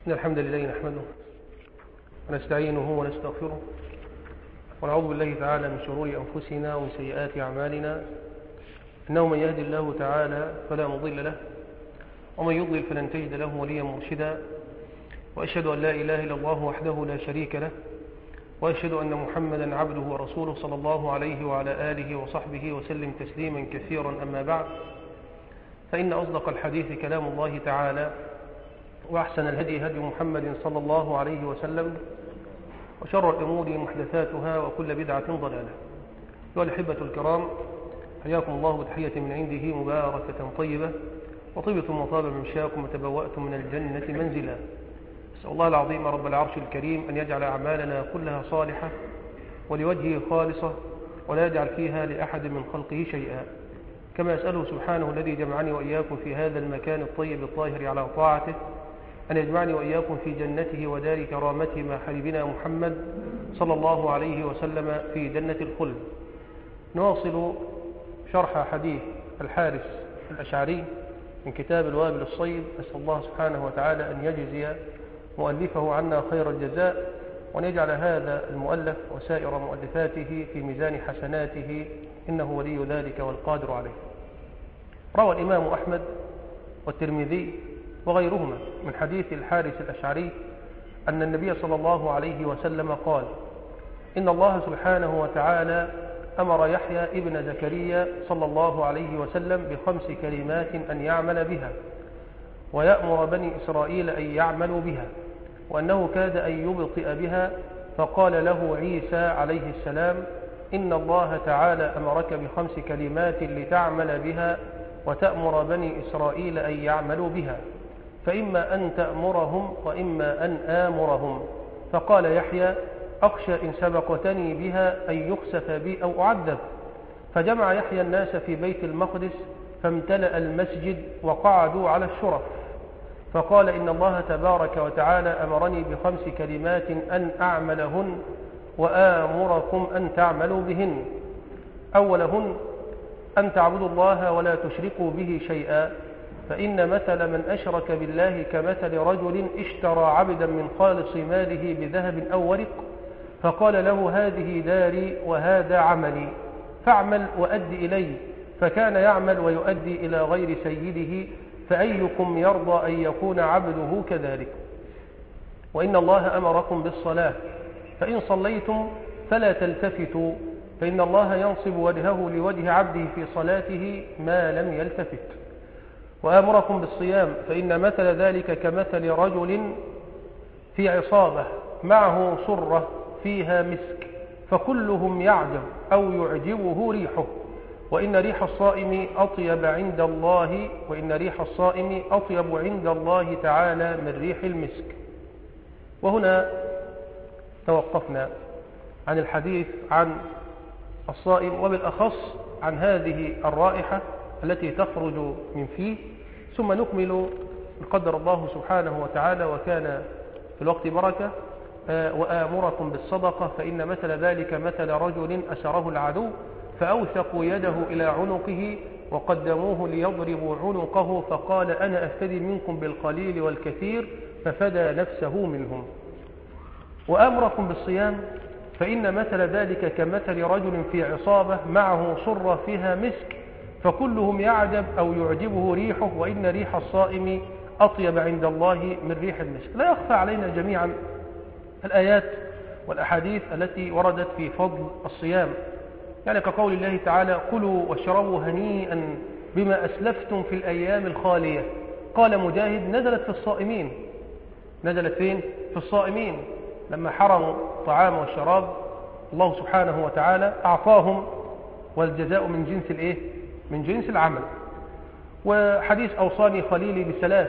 إن الحمد لله نحمده ونستعينه ونستغفره ونعوذ بالله تعالى من شرور أنفسنا ومن سيئات أعمالنا إنه من يهدي الله تعالى فلا مضل له ومن يضلل فلن تجد له وليا مرشدا وأشهد أن لا إله إلا الله وحده لا شريك له وأشهد أن محمدا عبده ورسوله صلى الله عليه وعلى آله وصحبه وسلم تسليما كثيرا أما بعد فإن أصدق الحديث كلام الله تعالى وأحسن الهدي هدي محمد صلى الله عليه وسلم وشر الأمور محدثاتها وكل بدعة ضلالة أيها الأحبة الكرام حياكم الله بتحية من عنده مباركة طيبة وطيبة وطاب ممشاكم وتبوأتم من الجنة منزلا أسأل الله العظيم رب العرش الكريم أن يجعل أعمالنا كلها صالحة ولوجهه خالصة ولا يجعل فيها لأحد من خلقه شيئا كما أسأله سبحانه الذي جمعني وإياكم في هذا المكان الطيب الطاهر على طاعته أن يجمعني وإياكم في جنته ودار كرامته مع حبيبنا محمد صلى الله عليه وسلم في جنة الخلد نواصل شرح حديث الحارس الأشعري من كتاب الوابل الصيب أسأل الله سبحانه وتعالى أن يجزي مؤلفه عنا خير الجزاء وأن يجعل هذا المؤلف وسائر مؤلفاته في ميزان حسناته إنه ولي ذلك والقادر عليه روى الإمام أحمد والترمذي وغيرهما من حديث الحارث الأشعري أن النبي صلى الله عليه وسلم قال إن الله سبحانه وتعالى أمر يحيى ابن زكريا صلى الله عليه وسلم بخمس كلمات أن يعمل بها ويأمر بني إسرائيل أن يعملوا بها وأنه كاد أن يبطئ بها فقال له عيسى عليه السلام إن الله تعالى أمرك بخمس كلمات لتعمل بها وتأمر بني إسرائيل أن يعملوا بها فإما أن تأمرهم وإما أن آمرهم فقال يحيى أخشى إن سبقتني بها أن يخسف بي أو أعذب فجمع يحيى الناس في بيت المقدس فامتلأ المسجد وقعدوا على الشرف فقال إن الله تبارك وتعالى أمرني بخمس كلمات أن أعملهن وآمركم أن تعملوا بهن أولهن أن تعبدوا الله ولا تشركوا به شيئا فإن مثل من أشرك بالله كمثل رجل اشترى عبدا من خالص ماله بذهب أو ورق فقال له هذه داري وهذا عملي فاعمل وأد إلي فكان يعمل ويؤدي إلى غير سيده فأيكم يرضى أن يكون عبده كذلك وإن الله أمركم بالصلاة فإن صليتم فلا تلتفتوا فإن الله ينصب وجهه لوجه عبده في صلاته ما لم يلتفت وآمركم بالصيام فإن مثل ذلك كمثل رجل في عصابة معه صرة فيها مسك فكلهم يعجب أو يعجبه ريحه وإن ريح الصائم أطيب عند الله وإن ريح الصائم أطيب عند الله تعالى من ريح المسك وهنا توقفنا عن الحديث عن الصائم وبالأخص عن هذه الرائحة التي تخرج من فيه ثم نكمل قدر الله سبحانه وتعالى وكان في الوقت بركة وآمركم بالصدقة فإن مثل ذلك مثل رجل أسره العدو فأوثقوا يده إلى عنقه وقدموه ليضربوا عنقه فقال أنا أفتدي منكم بالقليل والكثير ففدى نفسه منهم وآمركم بالصيام فإن مثل ذلك كمثل رجل في عصابة معه صرة فيها مسك فكلهم يعجب أو يعجبه ريحه وإن ريح الصائم أطيب عند الله من ريح المسك لا يخفى علينا جميعا الآيات والأحاديث التي وردت في فضل الصيام يعني كقول الله تعالى كلوا واشربوا هنيئا بما أسلفتم في الأيام الخالية قال مجاهد نزلت في الصائمين نزلت فين؟ في الصائمين لما حرموا الطعام والشراب الله سبحانه وتعالى أعطاهم والجزاء من جنس الإيه؟ من جنس العمل وحديث أوصاني خليلي بثلاث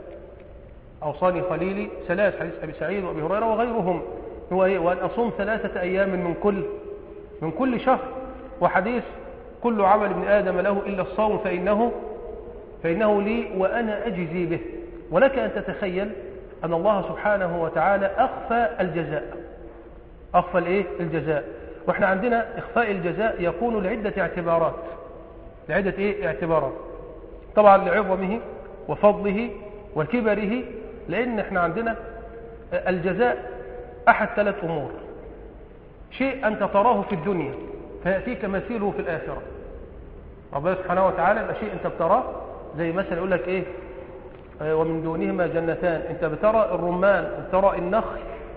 أوصاني خليلي ثلاث حديث أبي سعيد وأبي هريرة وغيرهم هو إيه؟ وأن أصوم ثلاثة أيام من كل من كل شهر وحديث كل عمل ابن آدم له إلا الصوم فإنه فإنه لي وأنا أجزي به ولك أن تتخيل أن الله سبحانه وتعالى أخفى الجزاء أخفى الإيه؟ الجزاء وإحنا عندنا إخفاء الجزاء يكون لعدة اعتبارات لعدة إيه؟ اعتبارات طبعا لعظمه وفضله وكبره لأن احنا عندنا الجزاء أحد ثلاث أمور شيء أنت تراه في الدنيا فيأتيك مثيله في الآخرة ربنا سبحانه وتعالى يبقى شيء أنت بتراه زي مثلا يقول لك إيه آه، ومن دونهما جنتان أنت بترى الرمان بترى النخل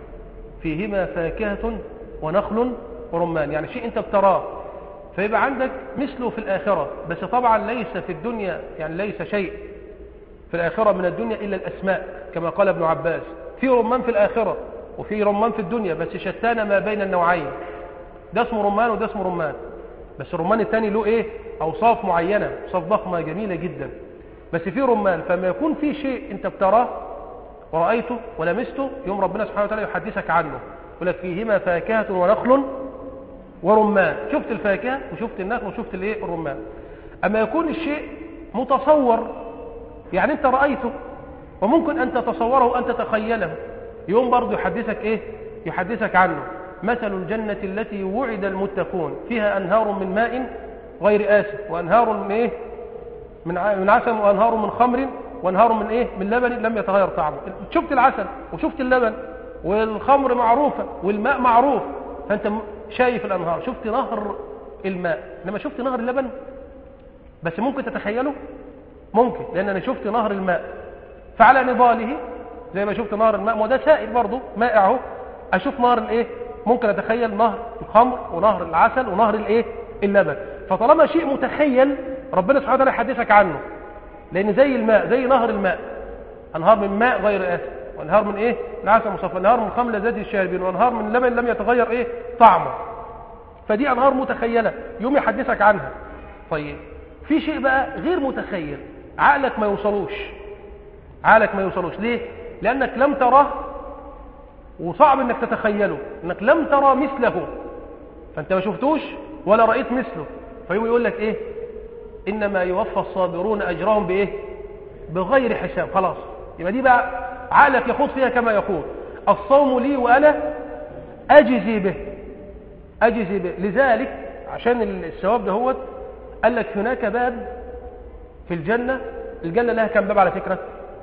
فيهما فاكهة ونخل ورمان يعني شيء أنت بتراه فيبقى عندك مثله في الآخرة بس طبعا ليس في الدنيا يعني ليس شيء في الآخرة من الدنيا إلا الأسماء كما قال ابن عباس في رمان في الآخرة وفي رمان في الدنيا بس شتان ما بين النوعين ده اسمه رمان وده اسمه رمان بس الرمان الثاني له ايه اوصاف معينه اوصاف ضخمه جميله جدا بس في رمان فما يكون في شيء انت بتراه ورأيته ولمسته يوم ربنا سبحانه وتعالى يحدثك عنه يقول لك فيهما فاكهة ونخل ورمان شفت الفاكهة وشفت النخل وشفت الايه الرمان اما يكون الشيء متصور يعني انت رأيته وممكن ان تتصوره وان تتخيله يوم برضه يحدثك ايه يحدثك عنه مثل الجنة التي وعد المتقون فيها أنهار من ماء غير آسف وأنهار من إيه من من عسل وأنهار من خمر وأنهار من إيه من لبن لم يتغير طعمه شفت العسل وشفت اللبن والخمر معروفة والماء معروف فأنت شايف الأنهار شفت نهر الماء لما شفت نهر اللبن بس ممكن تتخيله ممكن لأن أنا شفت نهر الماء فعلى نضاله زي ما شفت نهر الماء ما ده سائل برضه مائع اهو اشوف نهر الايه ممكن اتخيل نهر الخمر ونهر العسل ونهر الايه اللبن فطالما شيء متخيل ربنا سبحانه وتعالى يحدثك عنه لان زي الماء زي نهر الماء انهار من ماء غير اسف وانهار من ايه العسل مصفى انهار من خمر لذات الشاربين وانهار من لبن لم يتغير ايه طعمه فدي انهار متخيله يوم يحدثك عنها طيب في شيء بقى غير متخيل عقلك ما يوصلوش عقلك ما يوصلوش ليه لأنك لم تراه وصعب أنك تتخيله أنك لم ترى مثله فأنت ما شفتوش ولا رأيت مثله فيقوم يقول لك إيه إنما يوفى الصابرون أجرهم بإيه بغير حساب خلاص يبقى دي بقى عقلك يخوض فيها كما يقول الصوم لي وأنا أجزي به أجزي به لذلك عشان الثواب ده هو قال لك هناك باب في الجنة الجنة لها كم باب على فكرة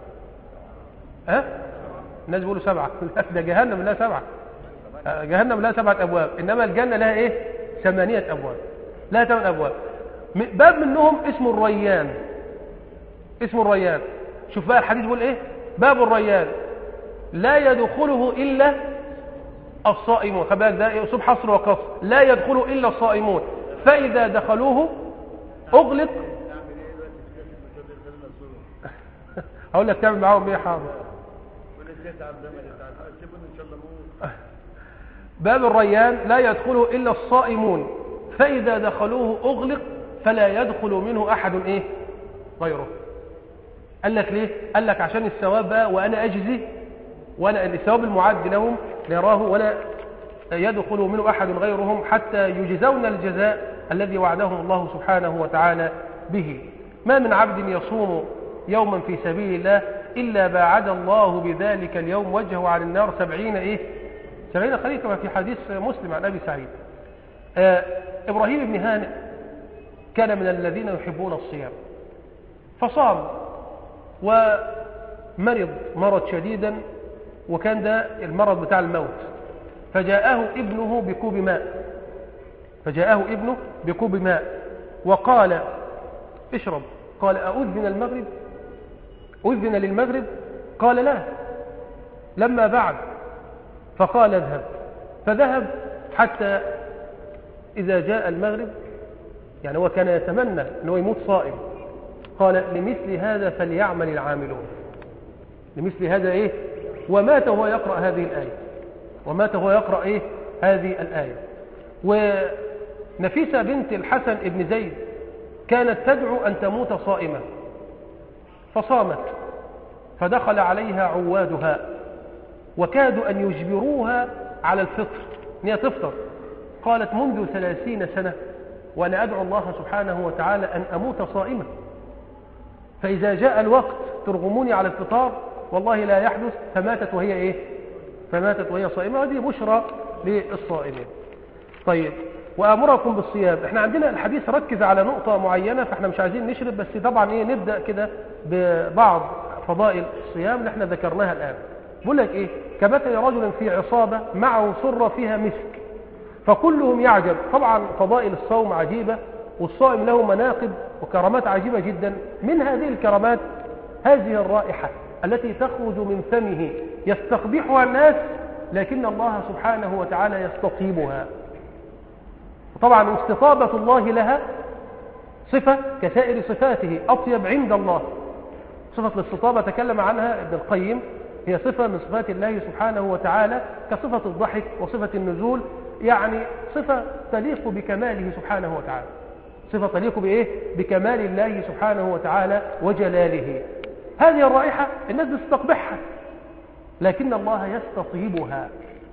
ها الناس بيقولوا سبعة ده جهنم لها سبعة آه، جهنم لها سبعة أبواب إنما الجنة لها إيه ثمانية أبواب لها ثمان أبواب باب منهم اسمه الريان اسمه الريان شوف بقى الحديث بيقول إيه باب الريان لا يدخله إلا الصائمون خلي بالك ده أسلوب حصر وقصر لا يدخله إلا الصائمون فإذا دخلوه أغلق هقول لك تعمل معاهم ايه حاضر باب الريان لا يدخله إلا الصائمون فإذا دخلوه أغلق فلا يدخل منه أحد إيه غيره قال لك ليه قال لك عشان الثواب بقى وأنا أجزي وأنا الثواب المعد لهم لا يراه ولا يدخل منه أحد غيرهم حتى يجزون الجزاء الذي وعدهم الله سبحانه وتعالى به ما من عبد يصوم يوما في سبيل الله إلا باعد الله بذلك اليوم وجهه عن النار سبعين إيه سبعين خليل كما في حديث مسلم عن أبي سعيد آه إبراهيم بن هانئ كان من الذين يحبون الصيام فصام ومرض مرض شديدا وكان ده المرض بتاع الموت فجاءه ابنه بكوب ماء فجاءه ابنه بكوب ماء وقال اشرب قال أؤذن المغرب أذن للمغرب قال لا لما بعد فقال اذهب فذهب حتى إذا جاء المغرب يعني هو كان يتمنى أنه يموت صائم قال لمثل هذا فليعمل العاملون لمثل هذا إيه ومات وهو يقرأ هذه الآية ومات وهو يقرأ إيه هذه الآية ونفيسة بنت الحسن ابن زيد كانت تدعو أن تموت صائمة فصامت فدخل عليها عوادها وكادوا أن يجبروها على الفطر أن هي تفطر قالت منذ ثلاثين سنة وأنا أدعو الله سبحانه وتعالى أن أموت صائمة فإذا جاء الوقت ترغموني على الفطار والله لا يحدث فماتت وهي إيه فماتت وهي صائمة وهذه بشرى للصائمين طيب وأمركم بالصيام احنا عندنا الحديث ركز على نقطة معينة فاحنا مش عايزين نشرب بس طبعا ايه نبدأ كده ببعض فضائل الصيام اللي احنا ذكرناها الآن بقول لك ايه كمثل رجل في عصابة معه سرة فيها مسك فكلهم يعجب طبعا فضائل الصوم عجيبة والصائم له مناقب وكرامات عجيبة جدا من هذه الكرامات هذه الرائحة التي تخرج من فمه يستقبحها الناس لكن الله سبحانه وتعالى يستطيبها طبعا استطابة الله لها صفة كسائر صفاته أطيب عند الله صفة الاستطابة تكلم عنها ابن القيم هي صفة من صفات الله سبحانه وتعالى كصفة الضحك وصفة النزول يعني صفة تليق بكماله سبحانه وتعالى صفة تليق بإيه؟ بكمال الله سبحانه وتعالى وجلاله هذه الرائحة الناس بتستقبحها لكن الله يستطيبها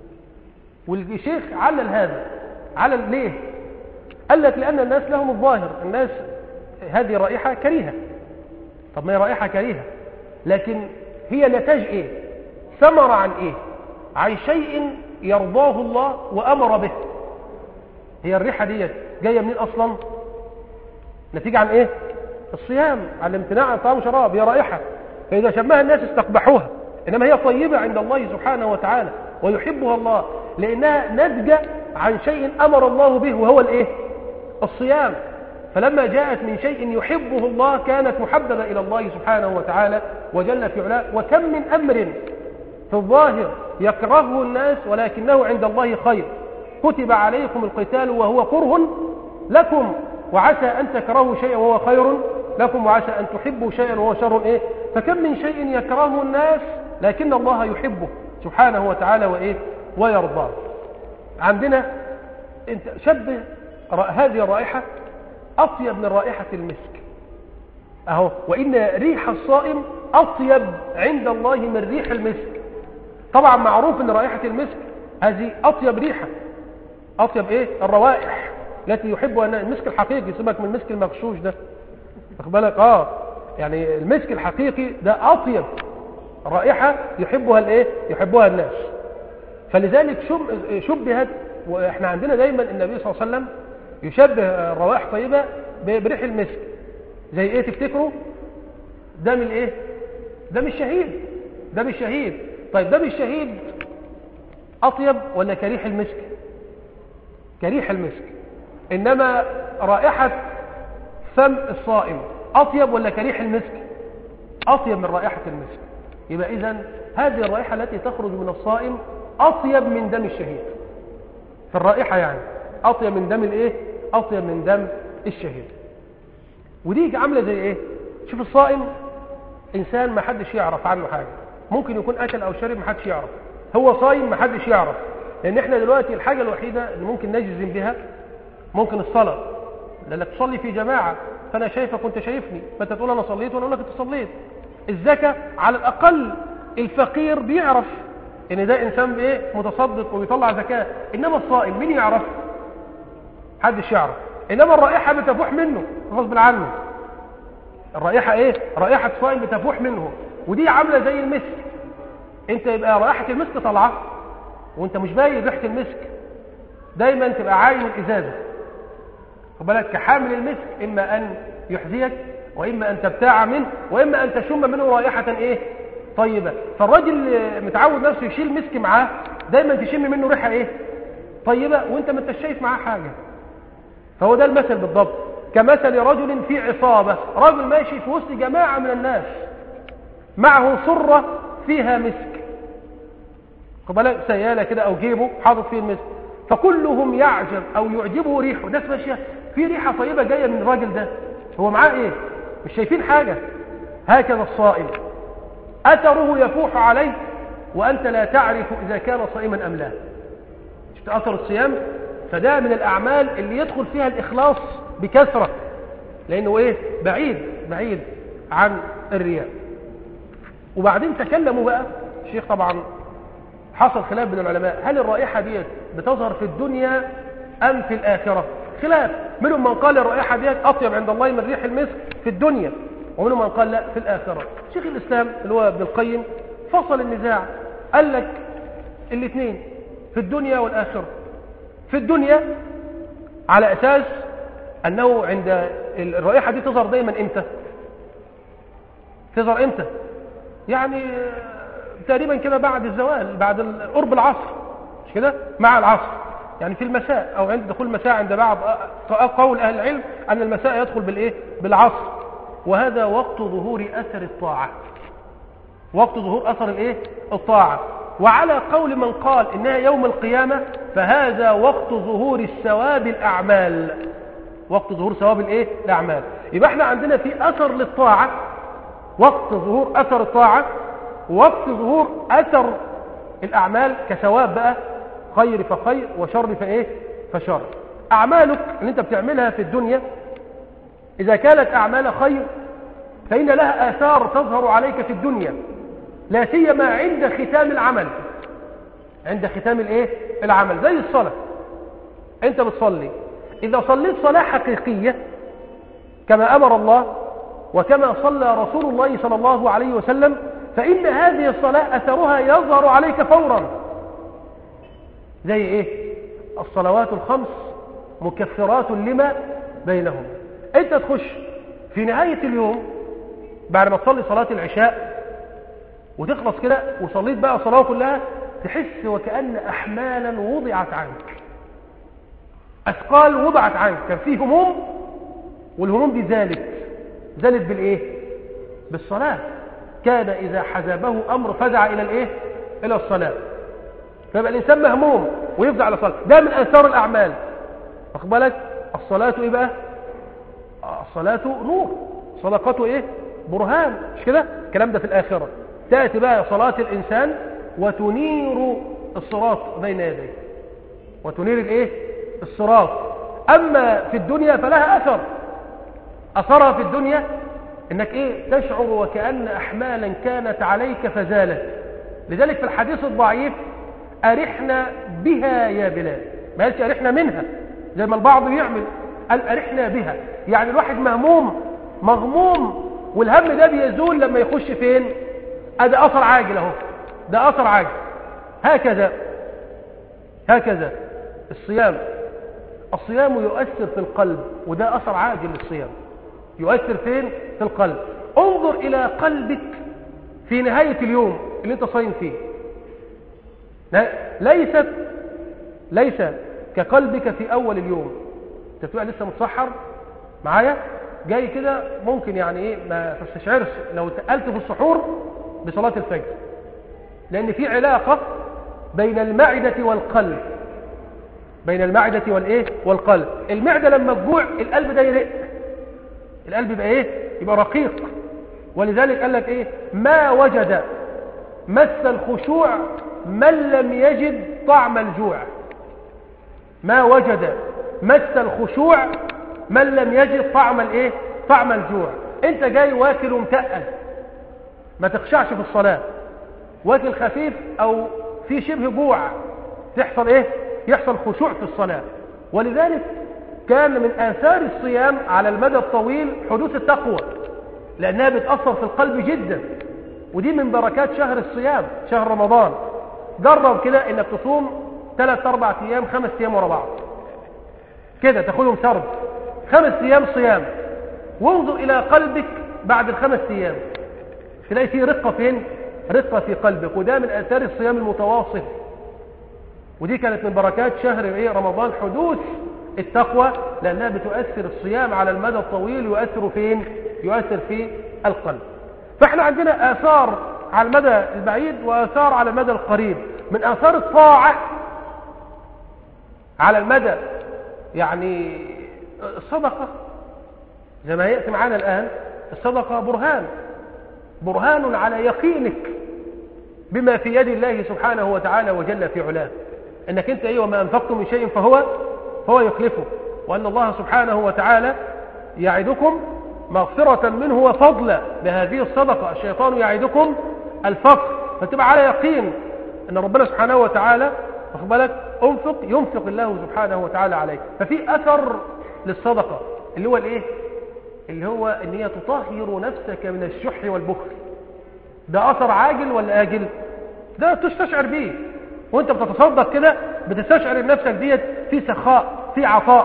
والشيخ علل هذا علل ليه قال لك لأن الناس لهم الظاهر الناس هذه رائحة كريهة طب ما هي رائحة كريهة لكن هي نتاج ايه ثمر عن ايه عن شيء يرضاه الله وأمر به هي الريحة دي جاية منين أصلا نتيجة عن ايه الصيام عن الامتناع عن طعام وشراب هي رائحة فإذا شمها الناس استقبحوها إنما هي طيبة عند الله سبحانه وتعالى ويحبها الله لأنها ناتجة عن شيء أمر الله به وهو الإيه؟ الصيام فلما جاءت من شيء يحبه الله كانت محببة إلى الله سبحانه وتعالى وجل في علاه وكم من أمر في الظاهر يكرهه الناس ولكنه عند الله خير كتب عليكم القتال وهو كره لكم وعسى أن تكرهوا شيئا وهو خير لكم وعسى أن تحبوا شيئا وهو شر إيه فكم من شيء يكرهه الناس لكن الله يحبه سبحانه وتعالى وإيه ويرضاه عندنا انت شبه هذه الرائحة أطيب من رائحة المسك أهو وإن ريح الصائم أطيب عند الله من ريح المسك طبعا معروف أن رائحة المسك هذه أطيب ريحة أطيب إيه الروائح التي يحبها المسك الحقيقي سيبك من المسك المغشوش ده واخد بالك اه يعني المسك الحقيقي ده أطيب رائحة يحبها الايه يحبها الناس فلذلك شبهت واحنا عندنا دايما النبي صلى الله عليه وسلم يشبه روائح طيبة بريح المسك زي ايه تفتكروا دم الايه دم الشهيد دم الشهيد طيب دم الشهيد اطيب ولا كريح المسك كريح المسك انما رائحة فم الصائم اطيب ولا كريح المسك اطيب من رائحة المسك يبقى اذا هذه الرائحة التي تخرج من الصائم اطيب من دم الشهيد في الرائحة يعني اطيب من دم الايه اطيب من دم الشهيد ودي عامله زي ايه شوف الصائم انسان ما حدش يعرف عنه حاجه ممكن يكون اكل او شرب ما حدش يعرف هو صايم ما حدش يعرف لان احنا دلوقتي الحاجه الوحيده اللي ممكن نجزم بها ممكن الصلاه لانك تصلي في جماعه فانا شايفك وانت شايفني فانت تقول انا صليت وانا اقول لك انت صليت الزكاه على الاقل الفقير بيعرف ان ده انسان بايه متصدق وبيطلع زكاه انما الصائم مين يعرف حدش يعرف انما الرائحه بتفوح منه غصب عنه الرائحه ايه رائحه صائم بتفوح منه ودي عامله زي المسك انت يبقى رائحه المسك طالعه وانت مش باين ريحه المسك دايما تبقى عاين الازازه خد بالك كحامل المسك اما ان يحذيك واما ان تبتاع منه واما ان تشم منه رائحه ايه طيبه فالراجل متعود نفسه يشيل مسك معاه دايما تشم منه ريحه ايه طيبه وانت ما انتش شايف معاه حاجه فهو ده المثل بالضبط كمثل رجل في عصابة رجل ماشي في وسط جماعة من الناس معه صرة فيها مسك قبل سيالة كده أو جيبه حاطط فيه المسك فكلهم يعجب أو يعجبه ريحه الناس ماشية في ريحة طيبة جاية من الراجل ده هو معاه إيه مش شايفين حاجة هكذا الصائم أثره يفوح عليه وأنت لا تعرف إذا كان صائما أم لا شفت أثر الصيام فده من الأعمال اللي يدخل فيها الإخلاص بكثرة لأنه إيه بعيد بعيد عن الرياء وبعدين تكلموا بقى الشيخ طبعا حصل خلاف بين العلماء هل الرائحة دي بتظهر في الدنيا أم في الآخرة خلاف منهم من قال الرائحة دي أطيب عند الله من ريح المسك في الدنيا ومنهم من قال لا في الآخرة شيخ الإسلام اللي هو ابن القيم فصل النزاع قال لك الاثنين في الدنيا والآخرة في الدنيا على أساس أنه عند الرائحة دي تظهر دايما إمتى تظهر إمتى يعني تقريبا كده بعد الزوال بعد قرب العصر مش كده مع العصر يعني في المساء او عند دخول المساء عند بعض قول اهل العلم ان المساء يدخل بالايه بالعصر وهذا وقت ظهور اثر الطاعه وقت ظهور اثر الايه الطاعه وعلى قول من قال انها يوم القيامه فهذا وقت ظهور الثواب الاعمال وقت ظهور ثواب الايه الاعمال يبقى احنا عندنا في اثر للطاعه وقت ظهور اثر الطاعه وقت ظهور اثر الاعمال كثواب بقى خير فخير وشر فايه فشر اعمالك اللي انت بتعملها في الدنيا اذا كانت اعمال خير فان لها اثار تظهر عليك في الدنيا لا سيما عند ختام العمل عند ختام الايه العمل زي الصلاه انت بتصلي اذا صليت صلاه حقيقيه كما امر الله وكما صلى رسول الله صلى الله عليه وسلم فإن هذه الصلاة أثرها يظهر عليك فورا زي إيه الصلوات الخمس مكفرات لما بينهم أنت تخش في نهاية اليوم بعد ما تصلي صلاة العشاء وتخلص كده وصليت بقى الصلاة كلها تحس وكأن أحمالا وضعت عنك أثقال وضعت عنك كان فيه هموم والهموم دي زالت زالت بالإيه بالصلاة كان إذا حزبه أمر فزع إلى الإيه إلى الصلاة فيبقى الإنسان مهموم ويفزع على الصلاة ده من أثار الأعمال واخد بالك الصلاة إيه بقى الصلاة نور صدقته إيه برهان مش كده الكلام ده في الآخرة تأتي بقى صلاة الإنسان وتنير الصراط بين يديه وتنير الإيه الصراط أما في الدنيا فلها أثر أثرها في الدنيا انك ايه تشعر وكأن احمالا كانت عليك فزالت لذلك في الحديث الضعيف ارحنا بها يا بلال ما قالش ارحنا منها زي ما البعض يعمل قال ارحنا بها يعني الواحد مهموم مغموم والهم ده بيزول لما يخش فين ادي اثر عاجل اهو ده اثر عاجل هكذا هكذا الصيام الصيام يؤثر في القلب وده اثر عاجل للصيام يؤثر فين في القلب انظر الى قلبك في نهاية اليوم اللي انت صايم فيه ليست ليس كقلبك في اول اليوم انت بتبقى لسه متسحر معايا جاي كده ممكن يعني ايه ما تستشعرش لو تقلت في السحور بصلاة الفجر لان في علاقة بين المعدة والقلب بين المعدة والايه والقلب المعدة لما تجوع القلب ده يرق القلب يبقى ايه يبقى رقيق ولذلك قال لك ايه ما وجد مس الخشوع من لم يجد طعم الجوع ما وجد مس الخشوع من لم يجد طعم الايه طعم الجوع انت جاي واكل ومتقل ما تخشعش في الصلاة واكل خفيف او في شبه جوع تحصل ايه يحصل خشوع في الصلاة ولذلك كان من آثار الصيام على المدى الطويل حدوث التقوى لأنها بتأثر في القلب جدا ودي من بركات شهر الصيام شهر رمضان جرب كده انك تصوم ثلاث اربع ايام خمس ايام ورا بعض كده تاخدهم سرد خمس ايام صيام وانظر الى قلبك بعد الخمس ايام تلاقي فيه رقه فين رقه في قلبك وده من اثار الصيام المتواصل ودي كانت من بركات شهر ايه رمضان حدوث التقوى لأنها بتؤثر الصيام على المدى الطويل يؤثر فين يؤثر في القلب فاحنا عندنا آثار على المدى البعيد وآثار على المدى القريب من آثار الطاعة على المدى يعني الصدقة زي ما يأتي معنا الآن الصدقة برهان برهان على يقينك بما في يد الله سبحانه وتعالى وجل في علاه انك انت ايه وما انفقتم من شيء فهو فهو يخلفه وأن الله سبحانه وتعالى يعدكم مغفرة منه وفضلا بهذه الصدقة الشيطان يعدكم الفقر فتبقى على يقين أن ربنا سبحانه وتعالى واخد بالك انفق ينفق الله سبحانه وتعالى عليك ففي أثر للصدقة اللي هو الإيه؟ اللي هو أن هي تطهر نفسك من الشح والبخل ده أثر عاجل ولا آجل؟ ده تستشعر به وانت بتتصدق كده بتستشعر نفسك ديت في سخاء في عطاء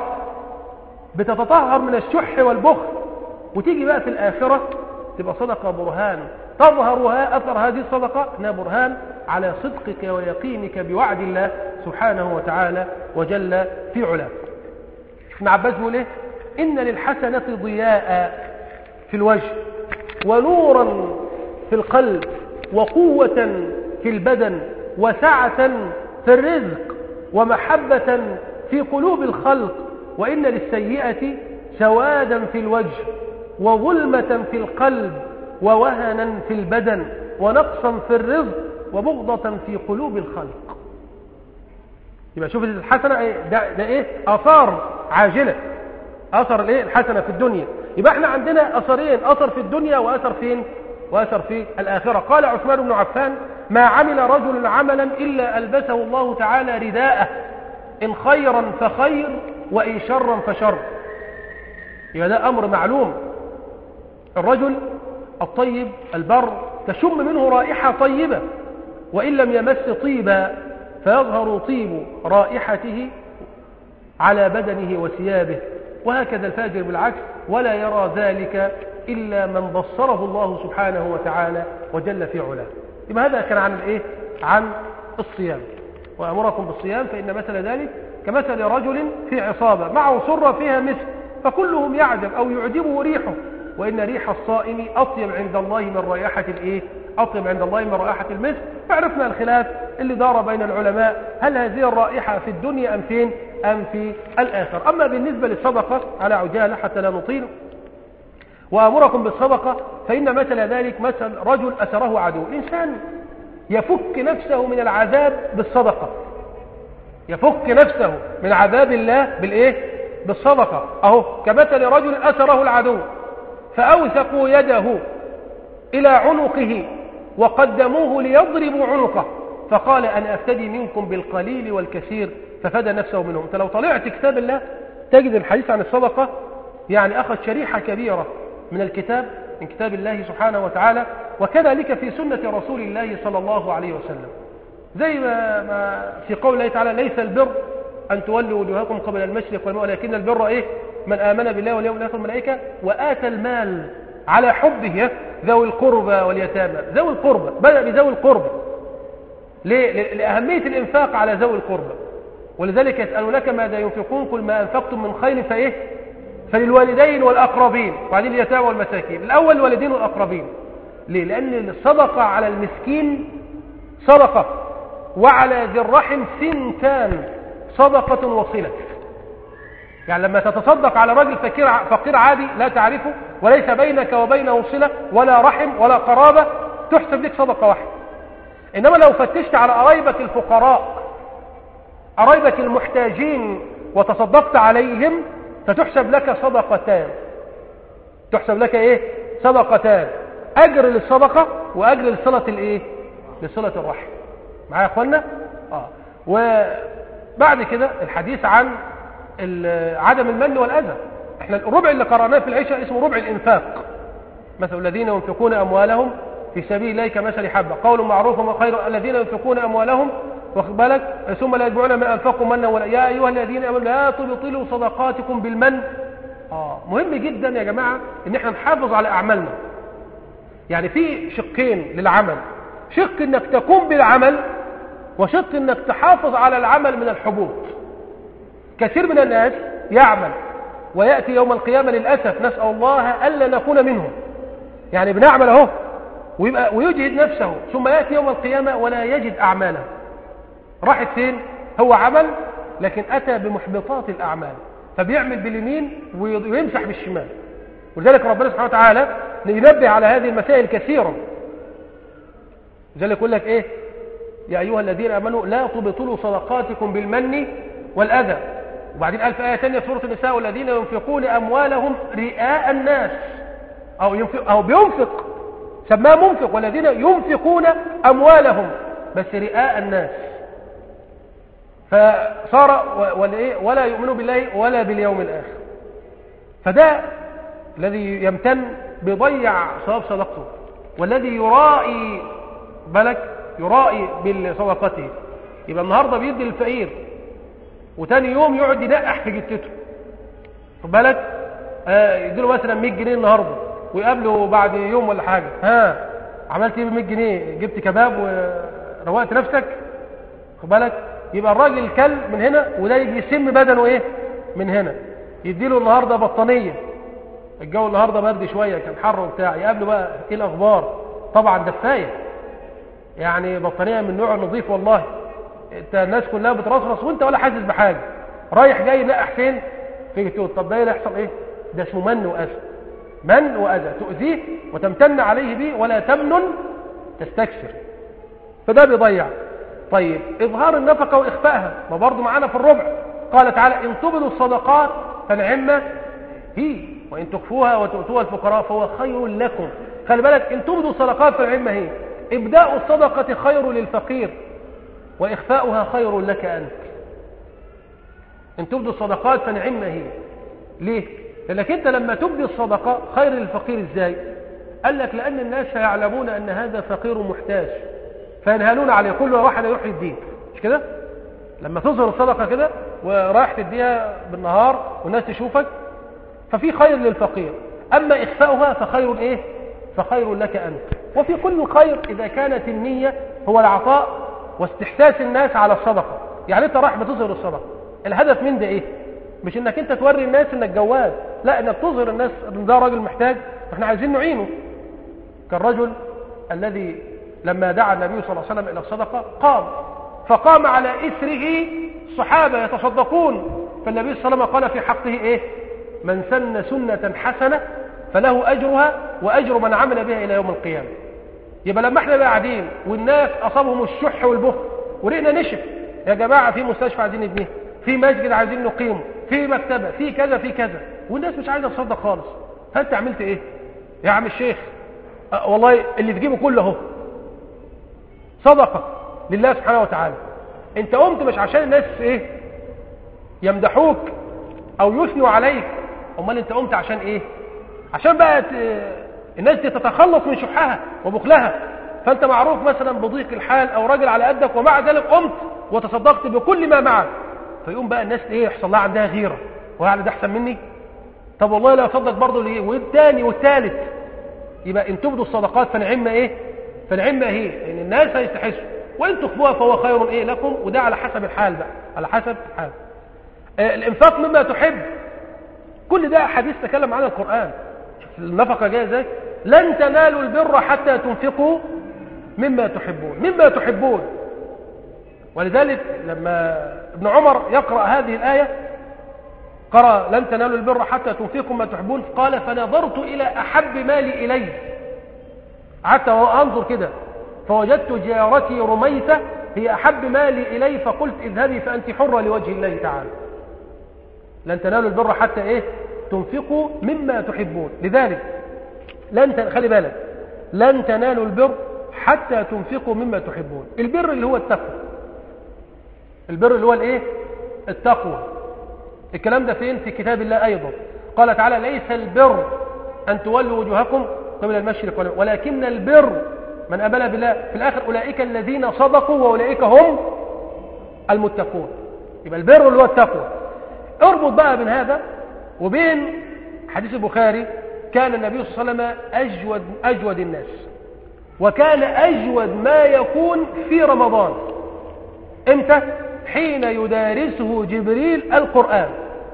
بتتطهر من الشح والبخل وتيجي بقى في الآخرة تبقى صدقة برهان تظهر أثر هذه الصدقة إنها برهان على صدقك ويقينك بوعد الله سبحانه وتعالى وجل في علاه ابن عباس بيقول ايه إن للحسنة ضياء في الوجه ونورا في القلب وقوة في البدن وسعة في الرزق ومحبة في قلوب الخلق وإن للسيئة سوادا في الوجه وظلمة في القلب ووهنا في البدن ونقصا في الرزق وبغضة في قلوب الخلق يبقى شوف الحسنة ايه ده, ده ايه اثار عاجلة اثر الايه الحسنة في الدنيا يبقى احنا عندنا اثرين اثر في الدنيا واثر فين واثر في الاخرة قال عثمان بن عفان ما عمل رجل عملا الا البسه الله تعالى رداءه ان خيرا فخير وان شرا فشر يبقى ده امر معلوم الرجل الطيب البر تشم منه رائحة طيبة وإن لم يمس طيبا فيظهر طيب رائحته على بدنه وثيابه وهكذا الفاجر بالعكس ولا يرى ذلك إلا من بصره الله سبحانه وتعالى وجل في علاه يبقى هذا كان عن الإيه؟ عن الصيام وأمركم بالصيام فإن مثل ذلك كمثل رجل في عصابة معه صرة فيها مسك فكلهم يعجب أو يعجبه ريحه وإن ريح الصائم أطيب عند الله من رائحة الإيه؟ أطيب عند الله من رائحة المسك فعرفنا الخلاف اللي دار بين العلماء هل هذه الرائحة في الدنيا أم فين أم في الآخر أما بالنسبة للصدقة على عجالة حتى لا نطيل وأمركم بالصدقة فإن مثل ذلك مثل رجل أسره عدو إنسان يفك نفسه من العذاب بالصدقة يفك نفسه من عذاب الله بالإيه بالصدقة أهو كمثل رجل أسره العدو فأوثقوا يده إلى عنقه وقدموه ليضربوا عنقه فقال أنا أفتدي منكم بالقليل والكثير ففدى نفسه منهم أنت لو طلعت كتاب الله تجد الحديث عن الصدقة يعني أخذ شريحة كبيرة من الكتاب من كتاب الله سبحانه وتعالى وكذلك في سنة رسول الله صلى الله عليه وسلم زي ما, ما في قول الله تعالى ليس البر أن تولوا وجوهكم قبل المشرق والمغرب لكن البر إيه من آمن بالله واليوم الآخر الملائكة وآتى المال على حبه ذوي القربى واليتامى ذوي القربى بدأ بذوي القربى ليه؟ لأهمية الإنفاق على ذوي القربى ولذلك يسألونك ماذا ينفقون كل ما أنفقتم من خير فإيه فللوالدين والأقربين وبعدين اليتامى والمساكين الأول الوالدين والأقربين ليه؟ لأن الصدقة على المسكين صدقة وعلى ذي الرحم سنتان صدقة وصلة يعني لما تتصدق على راجل فقير فقير عادي لا تعرفه وليس بينك وبينه صلة ولا رحم ولا قرابة تحسب لك صدقة واحدة إنما لو فتشت على قرايبك الفقراء قرايبك المحتاجين وتصدقت عليهم فتحسب لك صدقتان تحسب لك ايه صدقتان اجر للصدقة واجر لصلة الايه لصلة الرحم معايا يا اخوانا اه وبعد كده الحديث عن عدم المن والأذى احنا الربع اللي قرأناه في العشاء اسمه ربع الإنفاق مثل الذين ينفقون أموالهم في سبيل الله كمثل حبة قول معروف وخير الذين ينفقون أموالهم واخد بالك ثم لا يتبعون ما أنفقوا منا ولا يا أيها الذين آمنوا لا تبطلوا صدقاتكم بالمن آه مهم جدا يا جماعة إن احنا نحافظ على أعمالنا يعني في شقين للعمل شق إنك تقوم بالعمل وشق إنك تحافظ على العمل من الحبوط كثير من الناس يعمل ويأتي يوم القيامة للأسف نسأل الله ألا نكون منهم يعني بنعمل اهو ويبقى ويجهد نفسه ثم يأتي يوم القيامة ولا يجد أعماله راحت فين هو عمل لكن أتى بمحبطات الأعمال فبيعمل باليمين ويمسح بالشمال ولذلك ربنا سبحانه وتعالى ينبه على هذه المسائل كثيرا لذلك يقول لك ايه يا أيها الذين أمنوا لا تبطلوا صدقاتكم بالمن والأذى وبعدين قال في آية ثانية في سورة النساء والذين ينفقون أموالهم رئاء الناس أو, ينفق أو بينفق سماه منفق والذين ينفقون أموالهم بس رئاء الناس فصار ولا يؤمن بالله ولا باليوم الآخر فده الذي يمتن بيضيع صواب صدقته والذي يرائي بلك يرائي بصدقته يبقى النهارده بيدي للفقير وتاني يوم يقعد يدقح في جتته خد بالك آه يديله مثلا 100 جنيه النهارده ويقابله بعد يوم ولا حاجه ها عملت ايه ب 100 جنيه جبت كباب وروقت نفسك خد بالك يبقى الراجل كل من هنا وده يجي يسم بدنه ايه من هنا يديله النهارده بطانيه الجو النهارده برد شويه كان حر وبتاع يقابله بقى ايه الاخبار طبعا دفايه يعني بطانيه من نوع نظيف والله انت الناس كلها بترصرص وانت ولا حاسس بحاجه رايح جاي لا حسين تيجي تقول طب ده يحصل ايه ده اسمه من واذى من واذى تؤذيه وتمتن عليه به ولا تمنن تستكثر فده بيضيع طيب اظهار النفقه واخفائها ما برضه معانا في الربع قال تعالى ان تبدوا الصدقات فنعم هي وان تخفوها وتؤتوها الفقراء فهو خير لكم خلي بالك ان تبدوا الصدقات فنعم هي ابداء الصدقه خير للفقير واخفاؤها خير لك انت ان تبدوا الصدقات فنعم هي ليه لانك انت لما تبدي الصدقه خير للفقير ازاي قال لك لان الناس يعلمون ان هذا فقير محتاج فينهالون عليه كل واحد يروح يديه مش كده لما تظهر الصدقه كده ورايح تديها بالنهار والناس تشوفك ففي خير للفقير اما اخفاؤها فخير ايه فخير لك انت وفي كل خير اذا كانت النيه هو العطاء واستحساس الناس على الصدقه يعني انت رايح بتظهر الصدقه الهدف من ده ايه مش انك انت توري الناس انك جواد لا انك تظهر الناس ان ده راجل محتاج واحنا عايزين نعينه كالرجل الذي لما دعا النبي صلى الله عليه وسلم الى الصدقه قام فقام على اثره الصحابه يتصدقون فالنبي صلى الله عليه وسلم قال في حقه ايه من سن سنه حسنه فله اجرها واجر من عمل بها الى يوم القيامه يبقى لما احنا بقى قاعدين والناس اصابهم الشح والبخل ورقنا نشف يا جماعه في مستشفى عايزين نبنيه في مسجد عايزين نقيمه في مكتبه في كذا في كذا والناس مش عايزه تصدق خالص فانت عملت ايه يا عم الشيخ أه والله اللي تجيبه كله اهو صدقه لله سبحانه وتعالى انت قمت مش عشان الناس ايه يمدحوك او يثنوا عليك امال انت قمت عشان ايه عشان بقى ت... الناس دي تتخلص من شحها وبخلها فانت معروف مثلا بضيق الحال او راجل على قدك ومع ذلك قمت وتصدقت بكل ما معك فيقوم بقى الناس ايه يحصل لها عندها غيره ويعني ده احسن مني طب والله لا اصدق برضه ليه والثاني والثالث يبقى ان تبدوا الصدقات فنعم ايه فنعم هي لان الناس هيستحسوا وان تخفوها فهو خير ايه لكم وده على حسب الحال بقى على حسب الحال آه الانفاق مما تحب كل ده حديث تكلم عنه القران النفقه جايه ازاي لن تنالوا البر حتى تنفقوا مما تحبون مما تحبون ولذلك لما ابن عمر يقرأ هذه الآية قرأ لن تنالوا البر حتى تنفقوا ما تحبون قال فنظرت إلى أحب مالي إلي حتى أنظر كده فوجدت جارتي رميثة هي أحب مالي إلي فقلت اذهبي فأنت حرة لوجه الله تعالى لن تنالوا البر حتى إيه تنفقوا مما تحبون لذلك لن ت... خلي بالك لن تنالوا البر حتى تنفقوا مما تحبون البر اللي هو التقوى البر اللي هو الايه التقوى الكلام ده فين في كتاب الله ايضا قال تعالى ليس البر ان تولوا وجوهكم قبل المشرق والمغرب ولكن البر من امن بالله في الاخر اولئك الذين صدقوا واولئك هم المتقون يبقى البر اللي هو التقوى اربط بقى بين هذا وبين حديث البخاري كان النبي صلى الله عليه وسلم اجود اجود الناس وكان اجود ما يكون في رمضان امتى حين يدارسه جبريل القرآن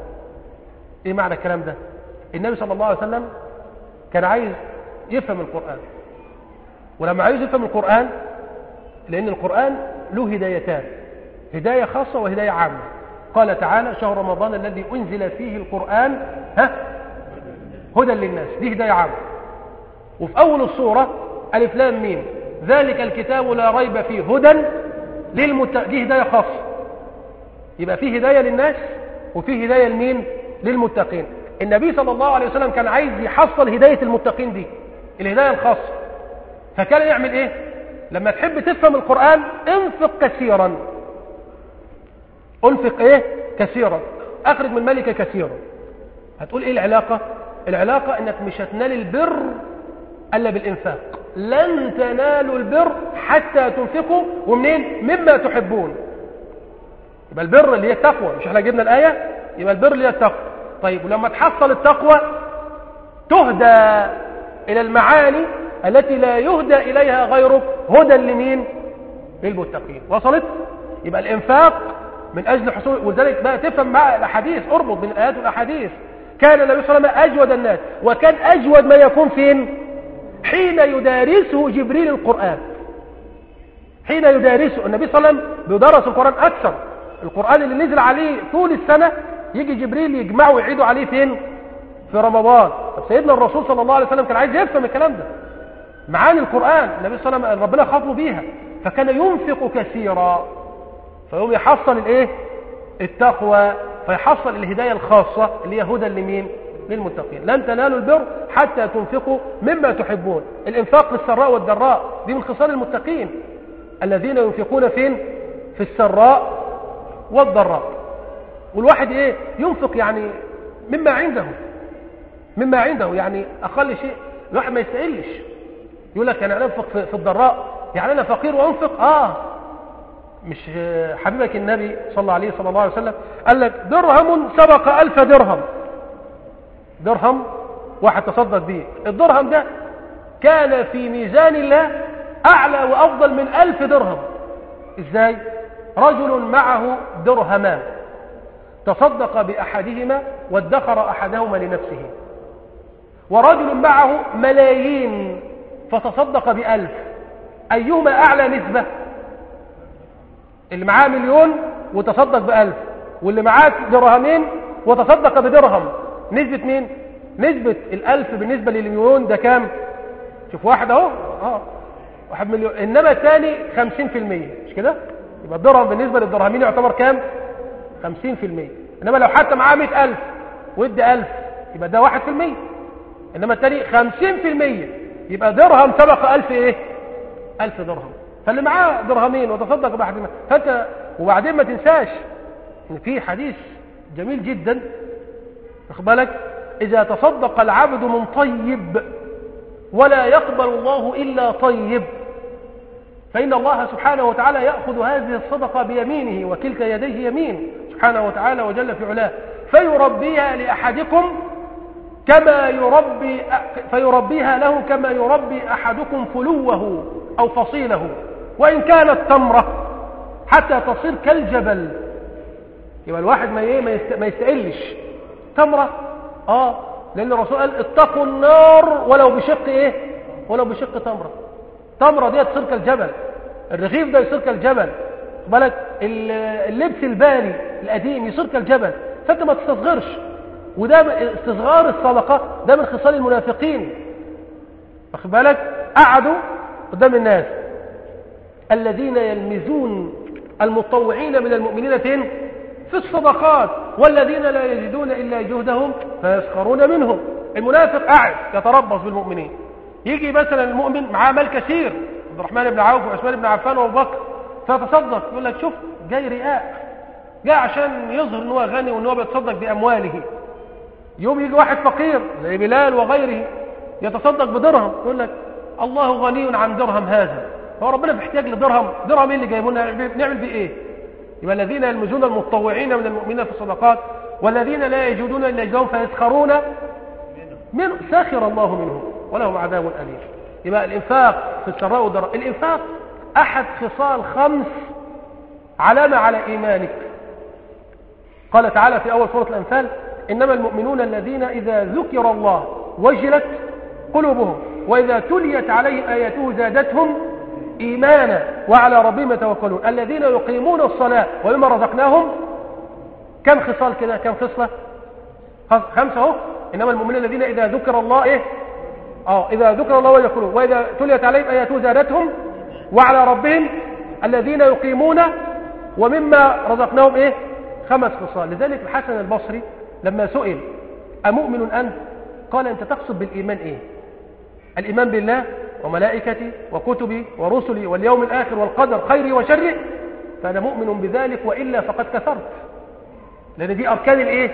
ايه معنى الكلام ده النبي صلى الله عليه وسلم كان عايز يفهم القرآن ولما عايز يفهم القرآن لأن القرآن له هدايتان هداية خاصة وهداية عامة قال تعالى شهر رمضان الذي أنزل فيه القرآن ها هدى للناس دي هداية عامة وفي أول الصورة ألف لام ميم ذلك الكتاب لا ريب فيه هدى للمت... دي هداية خاصة يبقى في هداية للناس وفي هداية لمين للمتقين النبي صلى الله عليه وسلم كان عايز يحصل هداية المتقين دي الهداية الخاصة فكان يعمل ايه لما تحب تفهم القرآن انفق كثيرا انفق ايه كثيرا اخرج من مالك كثيرا هتقول ايه العلاقة العلاقة انك مش هتنال البر الا بالانفاق لن تنالوا البر حتى تنفقوا ومنين مما تحبون يبقى البر اللي هي التقوى مش احنا جبنا الآية يبقى البر اللي هي التقوى طيب ولما تحصل التقوى تهدى إلى المعاني التي لا يهدى إليها غيره هدى لمين للمتقين وصلت يبقى الإنفاق من أجل حصول ولذلك بقى تفهم مع الأحاديث اربط بين الآيات والأحاديث كان النبي صلى الله عليه وسلم أجود الناس وكان أجود ما يكون فين حين يدارسه جبريل القرآن حين يدارسه النبي صلى الله عليه وسلم بيدرس القرآن أكثر القرآن اللي نزل عليه طول السنة يجي جبريل يجمعه ويعيده عليه فين في رمضان طب سيدنا الرسول صلى الله عليه وسلم كان عايز يفهم الكلام ده معاني القرآن النبي صلى الله عليه وسلم ربنا خاطبه بيها فكان ينفق كثيرا فيقوم يحصل الايه التقوى فيحصل الهداية الخاصة اللي هي هدى لمين للمتقين لن تنالوا البر حتى تنفقوا مما تحبون الانفاق في السراء والضراء دي من خصال المتقين الذين ينفقون فين في السراء والضراء والواحد ايه ينفق يعني مما عنده مما عنده يعني اقل شيء الواحد ما يستقلش يقول لك انا انفق في الضراء يعني انا فقير وانفق اه مش حبيبك النبي صلى الله عليه صلى الله عليه وسلم قال لك درهم سبق ألف درهم درهم واحد تصدق به الدرهم ده كان في ميزان الله أعلى وأفضل من ألف درهم إزاي رجل معه درهمان تصدق بأحدهما وادخر أحدهما لنفسه ورجل معه ملايين فتصدق بألف أيهما أعلى نسبة اللي معاه مليون وتصدق بألف واللي معاه درهمين وتصدق بدرهم نسبة مين نسبة الألف بالنسبة للمليون ده كام شوف واحد اهو اه واحد مليون انما الثاني خمسين في المية مش كده يبقى الدرهم بالنسبة للدرهمين يعتبر كام خمسين في المية انما لو حتى معاه مئة ألف وادي ألف يبقى ده واحد في المية انما الثاني خمسين في المية يبقى درهم سبق ألف ايه ألف درهم فاللي معاه درهمين وتصدق بأحدهما فانت وبعدين ما تنساش ان في حديث جميل جدا واخد بالك اذا تصدق العبد من طيب ولا يقبل الله الا طيب فان الله سبحانه وتعالى ياخذ هذه الصدقه بيمينه وكلتا يديه يمين سبحانه وتعالى وجل في علاه فيربيها لاحدكم كما يربي فيربيها له كما يربي احدكم فلوه او فصيله وإن كانت تمرة حتى تصير كالجبل يبقى الواحد ما ايه ما يستقلش تمرة اه لأن الرسول قال اتقوا النار ولو بشق ايه ولو بشق تمرة تمرة دي تصير كالجبل الرغيف ده يصير كالجبل بالك اللبس البالي القديم يصير كالجبل فانت ما تستصغرش وده استصغار الصدقة ده من خصال المنافقين واخد بالك قعدوا قدام الناس الذين يلمزون المطوعين من المؤمنين فين في الصدقات والذين لا يجدون إلا جهدهم فيسخرون منهم المنافق قاعد يتربص بالمؤمنين يجي مثلا المؤمن معاه مال كثير عبد الرحمن بن عوف وعثمان بن عفان وابو بكر فيتصدق يقول لك شوف جاي رئاء جاء عشان يظهر ان هو غني وان هو بيتصدق بامواله يوم يجي واحد فقير زي بلال وغيره يتصدق بدرهم يقول لك الله غني عن درهم هذا هو ربنا بيحتاج لدرهم درهم ايه اللي جايبه لنا نعمل بيه ايه يبقى الذين يلمزون المتطوعين من المؤمنين في الصدقات والذين لا يجدون الا اجرهم فيسخرون من سخر الله منهم ولهم عذاب اليم يبقى الانفاق في السراء والضراء الانفاق احد خصال خمس علامه على ايمانك قال تعالى في اول سوره الانفال انما المؤمنون الذين اذا ذكر الله وجلت قلوبهم واذا تليت عليهم اياته زادتهم إيمانا وعلى ربهم يتوكلون الذين يقيمون الصلاة ومما رزقناهم كم خصال كده كم خصلة خمسة اهو إنما المؤمنين الذين إذا ذكر الله إيه اه إذا ذكر الله ويقولون وإذا تليت عليهم آياته زادتهم وعلى ربهم الذين يقيمون ومما رزقناهم إيه خمس خصال لذلك الحسن البصري لما سئل أمؤمن أنت قال أنت تقصد بالإيمان إيه الإيمان بالله وملائكتي وكتبي ورسلي واليوم الآخر والقدر خيري وشري فأنا مؤمن بذلك وإلا فقد كفرت لأن دي أركان الإيه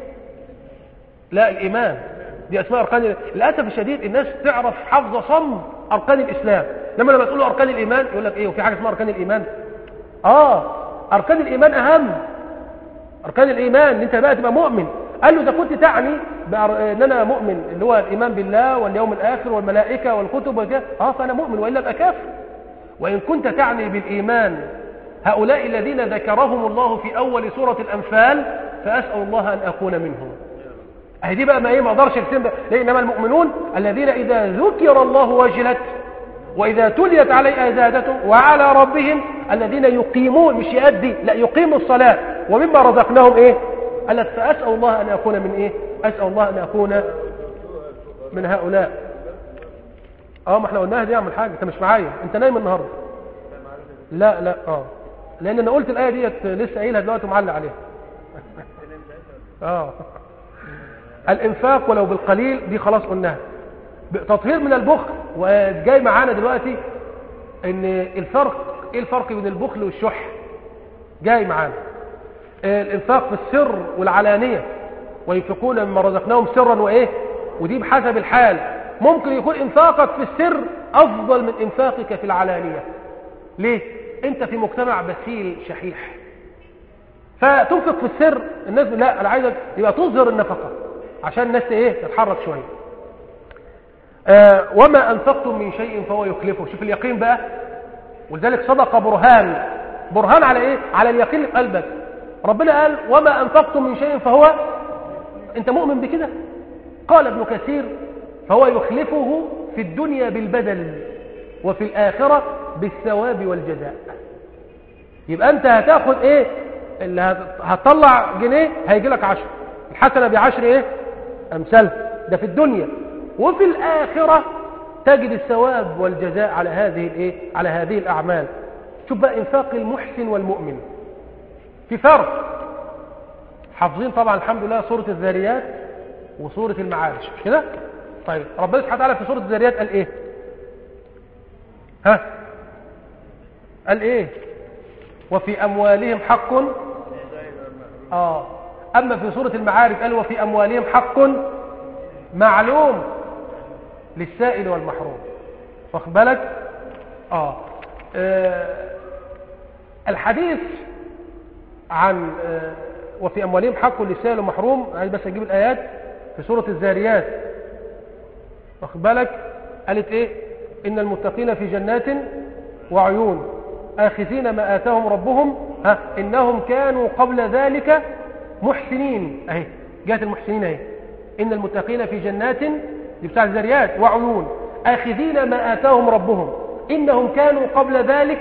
لا الإيمان دي أسماء أركان للأسف الشديد الناس تعرف حفظ صم أركان الإسلام لما لما تقول له أركان الإيمان يقول لك إيه وفي حاجة اسمها أركان الإيمان آه أركان الإيمان أهم أركان الإيمان أنت بقى تبقى مؤمن قال له إذا كنت تعني ان انا مؤمن اللي هو الايمان بالله واليوم الاخر والملائكه والكتب وكذا اه فانا مؤمن والا ابقى كافر وان كنت تعني بالايمان هؤلاء الذين ذكرهم الله في اول سوره الانفال فاسال الله ان اكون منهم اهي دي بقى ما ايه ما اقدرش ارسم ليه انما المؤمنون الذين اذا ذكر الله وجلت واذا تليت عليه زادته وعلى ربهم الذين يقيمون مش يؤدي لا يقيموا الصلاه ومما رزقناهم ايه قالت فاسال الله ان اكون من ايه اسال الله ان اكون من هؤلاء اه ما احنا قلناها دي اعمل حاجه انت مش معايا انت نايم النهارده لا لا اه لان انا قلت الايه ديت لسه قايلها دلوقتي ومعلق عليها اه الانفاق ولو بالقليل دي خلاص قلناها تطهير من البخل وجاي معانا دلوقتي ان الفرق ايه الفرق بين البخل والشح جاي معانا الانفاق في السر والعلانيه وينفقون مما رزقناهم سرا وايه ودي بحسب الحال ممكن يكون انفاقك في السر افضل من انفاقك في العلانيه ليه انت في مجتمع بخيل شحيح فتنفق في السر الناس لا انا عايزك يبقى تظهر النفقه عشان الناس ايه تتحرك شويه آه وما انفقتم من شيء فهو يخلفه شوف اليقين بقى ولذلك صدق برهان برهان على ايه على اليقين اللي في قلبك ربنا قال وما انفقتم من شيء فهو انت مؤمن بكده قال ابن كثير فهو يخلفه في الدنيا بالبدل وفي الآخرة بالثواب والجزاء يبقى انت هتاخد ايه اللي هتطلع جنيه هيجي لك عشر الحسنة بعشر ايه امثال ده في الدنيا وفي الآخرة تجد الثواب والجزاء على هذه الايه على هذه الأعمال شوف بقى انفاق المحسن والمؤمن في فرق حافظين طبعا الحمد لله سورة الذاريات وسورة المعارج مش كده طيب ربنا سبحانه وتعالى في سورة الذاريات قال ايه ها قال ايه وفي اموالهم حق اه اما في سورة المعارج قال وفي اموالهم حق معلوم للسائل والمحروم واخد بالك آه. آه الحديث عن آه وفي أموالهم حق للسائل والمحروم عايز بس أجيب الآيات في سورة الزاريات واخد بالك قالت إيه إن المتقين في جنات وعيون آخذين ما آتاهم ربهم ها إنهم كانوا قبل ذلك محسنين أهي جهة المحسنين أهي إن المتقين في جنات دي بتاع الزريات وعيون آخذين ما آتاهم ربهم إنهم كانوا قبل ذلك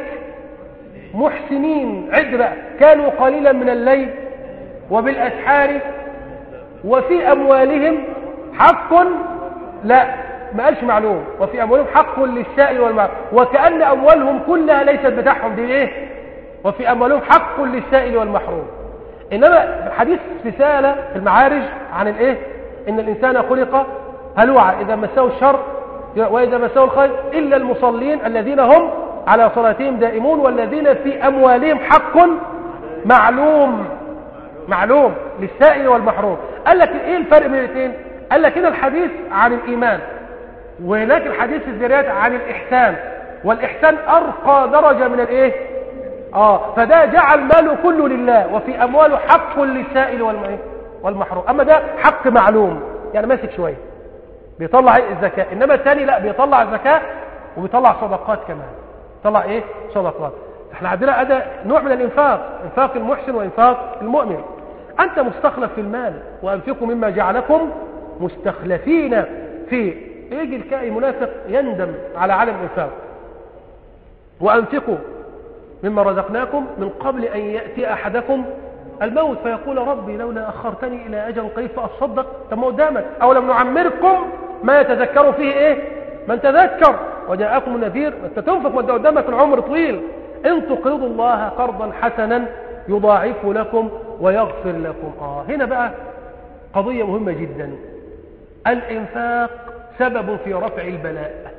محسنين عد بقى كانوا قليلا من الليل وبالأسحار وفي أموالهم حق لا ما قالش معلوم وفي أموالهم حق للسائل والمعلوم وكأن أموالهم كلها ليست بتاعهم دي إيه وفي أموالهم حق للسائل والمحروم إنما حديث رسالة في المعارج عن الإيه إن الإنسان خلق هلوعا إذا مسه الشر وإذا مسه الخير إلا المصلين الذين هم على صلاتهم دائمون والذين في أموالهم حق معلوم معلوم للسائل والمحروم قال لك إيه الفرق بين الاثنين قال لك هنا الحديث عن الإيمان وهناك الحديث في الزريات عن الإحسان والإحسان أرقى درجة من الإيه آه فده جعل ماله كله لله وفي أمواله حق للسائل والمحروم أما ده حق معلوم يعني ماسك شوية بيطلع ايه الزكاة انما الثاني لا بيطلع الزكاة وبيطلع صدقات كمان طلع ايه صدقات احنا عندنا اداء نوع من الانفاق انفاق المحسن وانفاق المؤمن انت مستخلف في المال وانفقوا مما جعلكم مستخلفين فيه يجي الكائن المنافق يندم على عدم الانفاق وانفقوا مما رزقناكم من قبل ان ياتي احدكم الموت فيقول ربي لولا أخرتني إلى أجل قريب فأصدق طب ما قدامك أو لم نعمركم ما يتذكر فيه إيه من تذكر وجاءكم النذير أنت تنفق وأنت قدامك العمر طويل إن تقرضوا الله قرضا حسنا يضاعف لكم ويغفر لكم آه هنا بقى قضية مهمة جدا الإنفاق سبب في رفع البلاء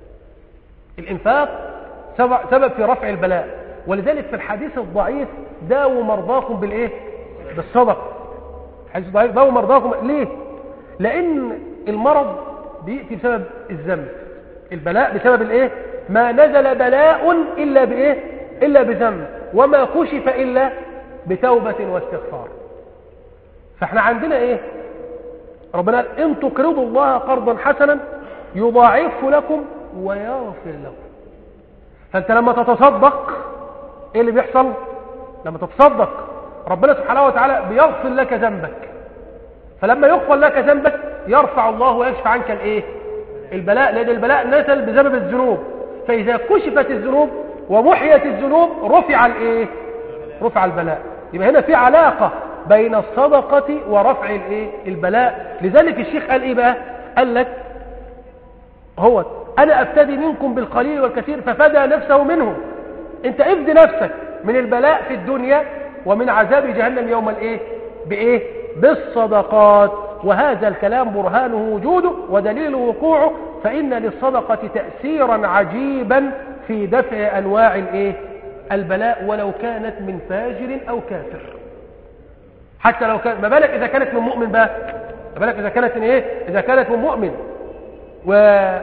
الإنفاق سبب في رفع البلاء ولذلك في الحديث الضعيف داووا مرضاكم بالايه بالصدقه الحديث الضعيف داووا مرضاكم ليه لان المرض بياتي بسبب الذنب البلاء بسبب الايه ما نزل بلاء الا بايه الا بذنب وما كشف الا بتوبه واستغفار فاحنا عندنا ايه ربنا قال إن تقرضوا الله قرضا حسنا يضاعفه لكم ويغفر لكم فأنت لما تتصدق إيه اللي بيحصل لما تتصدق ربنا سبحانه وتعالى بيغفر لك ذنبك فلما يغفر لك ذنبك يرفع الله ويكشف عنك الايه البلاء لأن البلاء نزل بسبب الذنوب فإذا كشفت الذنوب ومحيت الذنوب رفع الايه رفع البلاء يبقى هنا في علاقة بين الصدقة ورفع الايه البلاء لذلك الشيخ قال ايه بقى قال لك هو انا ابتدي منكم بالقليل والكثير ففدى نفسه منهم انت افد نفسك من البلاء في الدنيا ومن عذاب جهنم يوم الايه بايه بالصدقات وهذا الكلام برهانه وجوده ودليل وقوعه فإن للصدقة تأثيرا عجيبا في دفع أنواع الايه البلاء ولو كانت من فاجر أو كافر حتى لو كان ما بالك إذا كانت من مؤمن بقى ما بالك إذا كانت من إيه إذا كانت من مؤمن و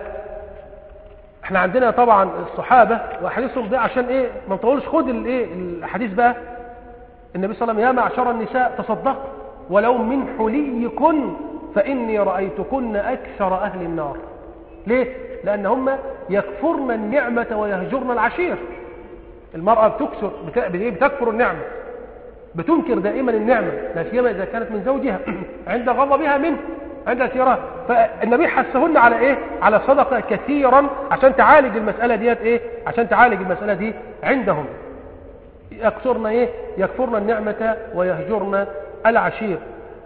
احنا عندنا طبعا الصحابة وحديثهم ده عشان ايه ما نطولش خد الايه الحديث بقى النبي صلى الله عليه وسلم يا معشر النساء تصدق ولو من حليكن فإني رأيتكن أكثر أهل النار ليه؟ لأن هم يكفرن النعمة ويهجرن العشير المرأة بتكسر بتكفر النعمة بتنكر دائما النعمة لا سيما إذا كانت من زوجها عند غضبها منه عند سيرها فالنبي حسهن على ايه على صدقة كثيرا عشان تعالج المسألة ديت ايه عشان تعالج المسألة دي عندهم يكسرن ايه يكفرن النعمة ويهجرن العشير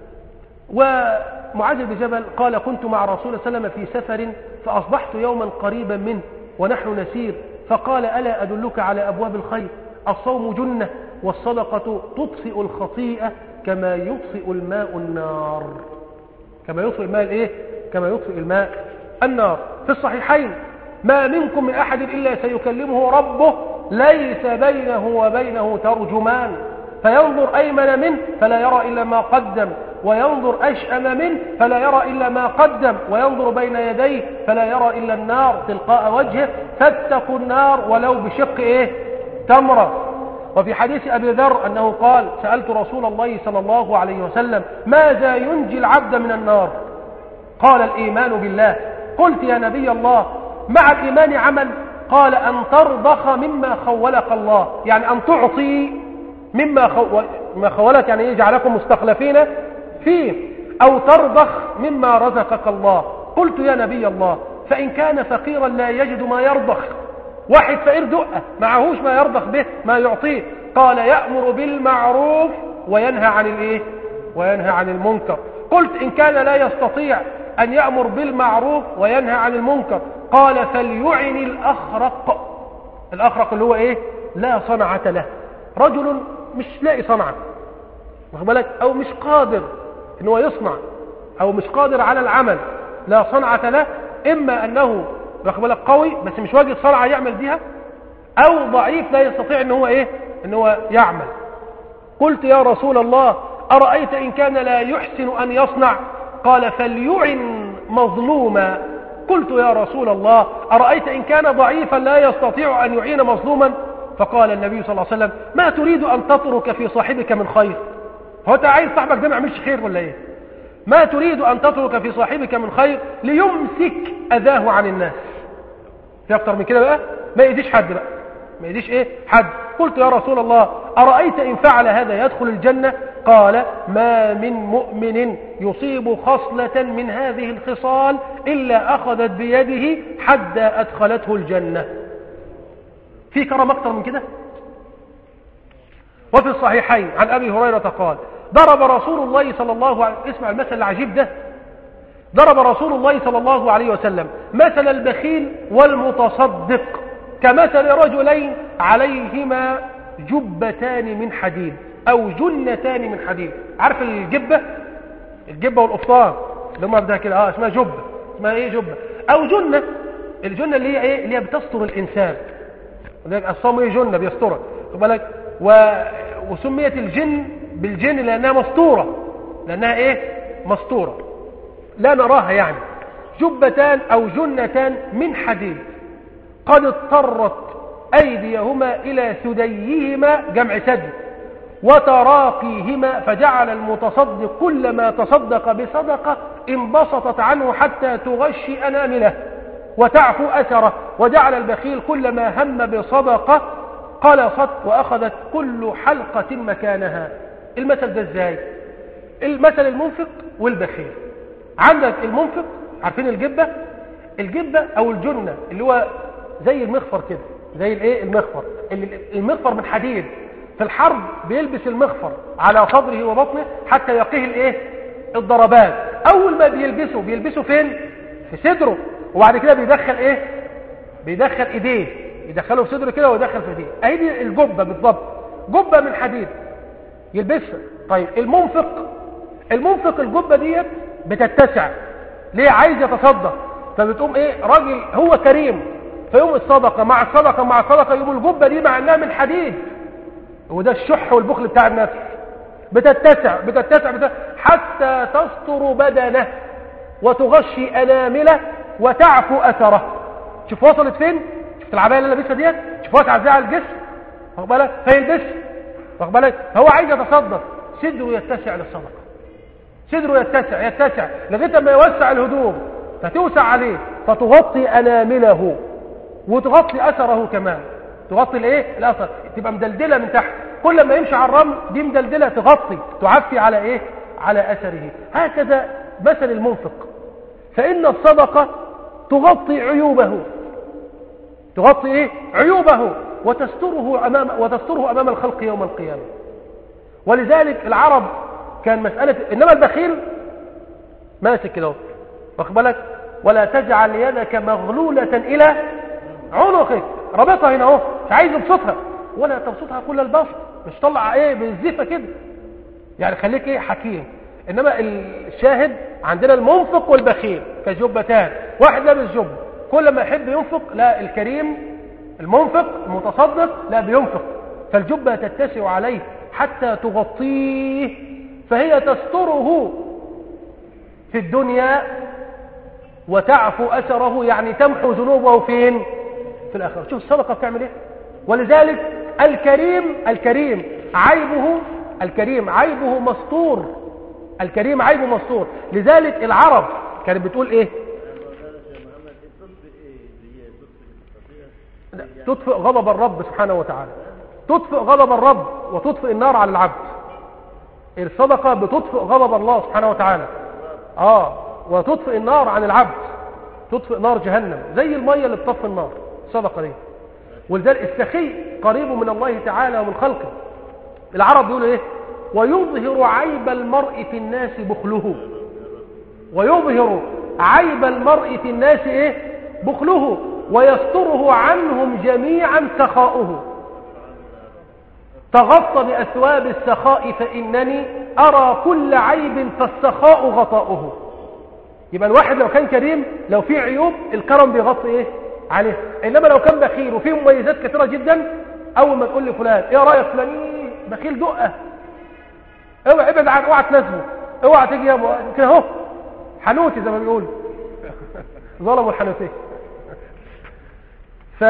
ومعاذ بن جبل قال كنت مع رسول الله صلى الله عليه وسلم في سفر فأصبحت يوما قريبا منه ونحن نسير فقال ألا أدلك على أبواب الخير الصوم جنة والصدقة تطفئ الخطيئة كما يطفئ الماء النار كما يطفئ الماء الايه كما يطفئ الماء النار في الصحيحين ما منكم من أحد إلا سيكلمه ربه ليس بينه وبينه ترجمان فينظر أيمن منه فلا يرى إلا ما قدم وينظر أشأم منه فلا يرى إلا ما قدم وينظر بين يديه فلا يرى إلا النار تلقاء وجهه فاتقوا النار ولو بشق إيه تمرة وفي حديث أبي ذر أنه قال سألت رسول الله صلى الله عليه وسلم ماذا ينجي العبد من النار قال الإيمان بالله قلت يا نبي الله مع الإيمان عمل قال أن ترضخ مما خولك الله يعني أن تعطي مما خو... ما خولك يعني يجعلكم مستخلفين فيه أو ترضخ مما رزقك الله قلت يا نبي الله فإن كان فقيرا لا يجد ما يرضخ واحد فقير دقة معهوش ما يرضخ به ما يعطيه قال يأمر بالمعروف وينهى عن الايه وينهى عن المنكر قلت إن كان لا يستطيع أن يأمر بالمعروف وينهى عن المنكر قال فليعن الأخرق الأخرق اللي هو إيه لا صنعة له رجل مش لاقي صنعة واخد بالك أو مش قادر إن هو يصنع أو مش قادر على العمل لا صنعة له إما أنه واخد بالك قوي بس مش واجد صنعة يعمل بيها أو ضعيف لا يستطيع إن هو إيه إن هو يعمل قلت يا رسول الله أرأيت إن كان لا يحسن أن يصنع قال فليعن مظلوما قلت يا رسول الله أرأيت إن كان ضعيفا لا يستطيع أن يعين مظلوما فقال النبي صلى الله عليه وسلم ما تريد أن تترك في صاحبك من خير هو أنت عايز صاحبك ده ما يعملش خير ولا إيه ما تريد أن تترك في صاحبك من خير ليمسك أذاه عن الناس في أكتر من كده بقى ما يديش حد بقى ما يديش إيه حد قلت يا رسول الله أرأيت إن فعل هذا يدخل الجنة قال ما من مؤمن يصيب خصلة من هذه الخصال إلا أخذت بيده حتى أدخلته الجنة في كرم أكتر من كده وفي الصحيحين عن أبي هريرة قال ضرب رسول الله صلى الله عليه اسمع المثل العجيب ده ضرب رسول الله صلى الله عليه وسلم مثل البخيل والمتصدق كمثل رجلين عليهما جبتان من حديد أو جنتان من حديد عارف الجبة الجبة والقفطان اللي هم بدها كده اه اسمها جبة اسمها ايه جبة أو جنة الجنة اللي هي ايه اللي هي بتستر الإنسان الصوم ايه جنة بيسترك بالك و... وسميت الجن بالجن لأنها مستورة لأنها ايه مستورة لا نراها يعني جبتان أو جنتان من حديد قد اضطرت أيديهما إلى ثديهما جمع سد وتراقيهما فجعل المتصدق كلما تصدق بصدقة انبسطت عنه حتى تغشي أنامله وتعفو أثره وجعل البخيل كلما هم بصدقة قلصت وأخذت كل حلقة مكانها المثل ده ازاي المثل المنفق والبخيل عندك المنفق عارفين الجبة الجبة او الجنة اللي هو زي المخفر كده زي الايه المخفر المخفر من حديد في الحرب بيلبس المخفر على صدره وبطنه حتى يقيه الايه الضربات اول ما بيلبسه بيلبسه فين في صدره وبعد كده بيدخل ايه بيدخل ايديه يدخله في صدره كده ويدخل في ايديه اهي دي الجبة بالضبط جبة من حديد يلبسها طيب المنفق المنفق الجبة ديت بتتسع ليه عايز يتصدق فبتقوم ايه راجل هو كريم فيقوم الصدقة مع الصدقة مع الصدقة يقوم الجبة دي مع انها من حديد وده الشح والبخل بتاع النفس بتتسع بتتسع, بتتسع حتى تستر بدنه وتغشي انامله وتعفو اثره شوف وصلت فين شوف العبايه اللي لابسها ديت شوف واسعه ازاي على الجسم واخد بالك فيلبس واخد بالك هو عايز يتصدق صدره يتسع للصدقه صدره يتسع يتسع لغايه ما يوسع الهدوم فتوسع عليه فتغطي انامله وتغطي اثره كمان تغطي الايه الاثر تبقى مدلدله من تحت كل ما يمشي على الرمل دي مدلدله تغطي تعفي على ايه على اثره هكذا مثل المنفق فان الصدقه تغطي عيوبه تغطي ايه عيوبه وتستره امام وتستره امام الخلق يوم القيامه ولذلك العرب كان مساله انما البخيل ماسك كده واخد بالك ولا تجعل يدك مغلوله الى عنقك رابطها هنا اهو مش عايز يبسطها ولا تبسطها كل البسط مش طلع ايه بالزفه كده يعني خليك ايه حكيم انما الشاهد عندنا المنفق والبخيل كجبتان واحد لابس جب كل ما يحب ينفق لا الكريم المنفق المتصدق لا بينفق فالجبة تتسع عليه حتى تغطيه فهي تستره في الدنيا وتعفو أثره يعني تمحو ذنوبه فين في الآخرة شوف الصدقة بتعمل ايه ولذلك الكريم الكريم عيبه الكريم عيبه مستور الكريم عيبه مستور لذلك العرب كانت بتقول ايه تطفئ غضب الرب سبحانه وتعالى تطفئ غضب الرب وتطفئ النار على العبد الصدقة بتطفئ غضب الله سبحانه وتعالى اه وتطفئ النار عن العبد تطفئ نار جهنم زي المية اللي بتطفئ النار الصدقة دي ولذلك السخي قريب من الله تعالى ومن خلقه العرب بيقولوا ايه ويظهر عيب المرء في الناس بخله ويظهر عيب المرء في الناس ايه بخله ويستره عنهم جميعا سخاؤه تغطى بأثواب السخاء فإنني أرى كل عيب فالسخاء غطاؤه يبقى الواحد لو كان كريم لو فيه عيوب الكرم بيغطي ايه عليه انما لو كان بخيل وفيه مميزات كثيره جدا اول ما تقول لفلان ايه رايك فلان إيه بخيل دقه اوعى ابعد عن اوعى تناسبه اوعى تيجي يا كده اهو حنوتي زي ما بيقولوا ظلموا الحنوتيه ف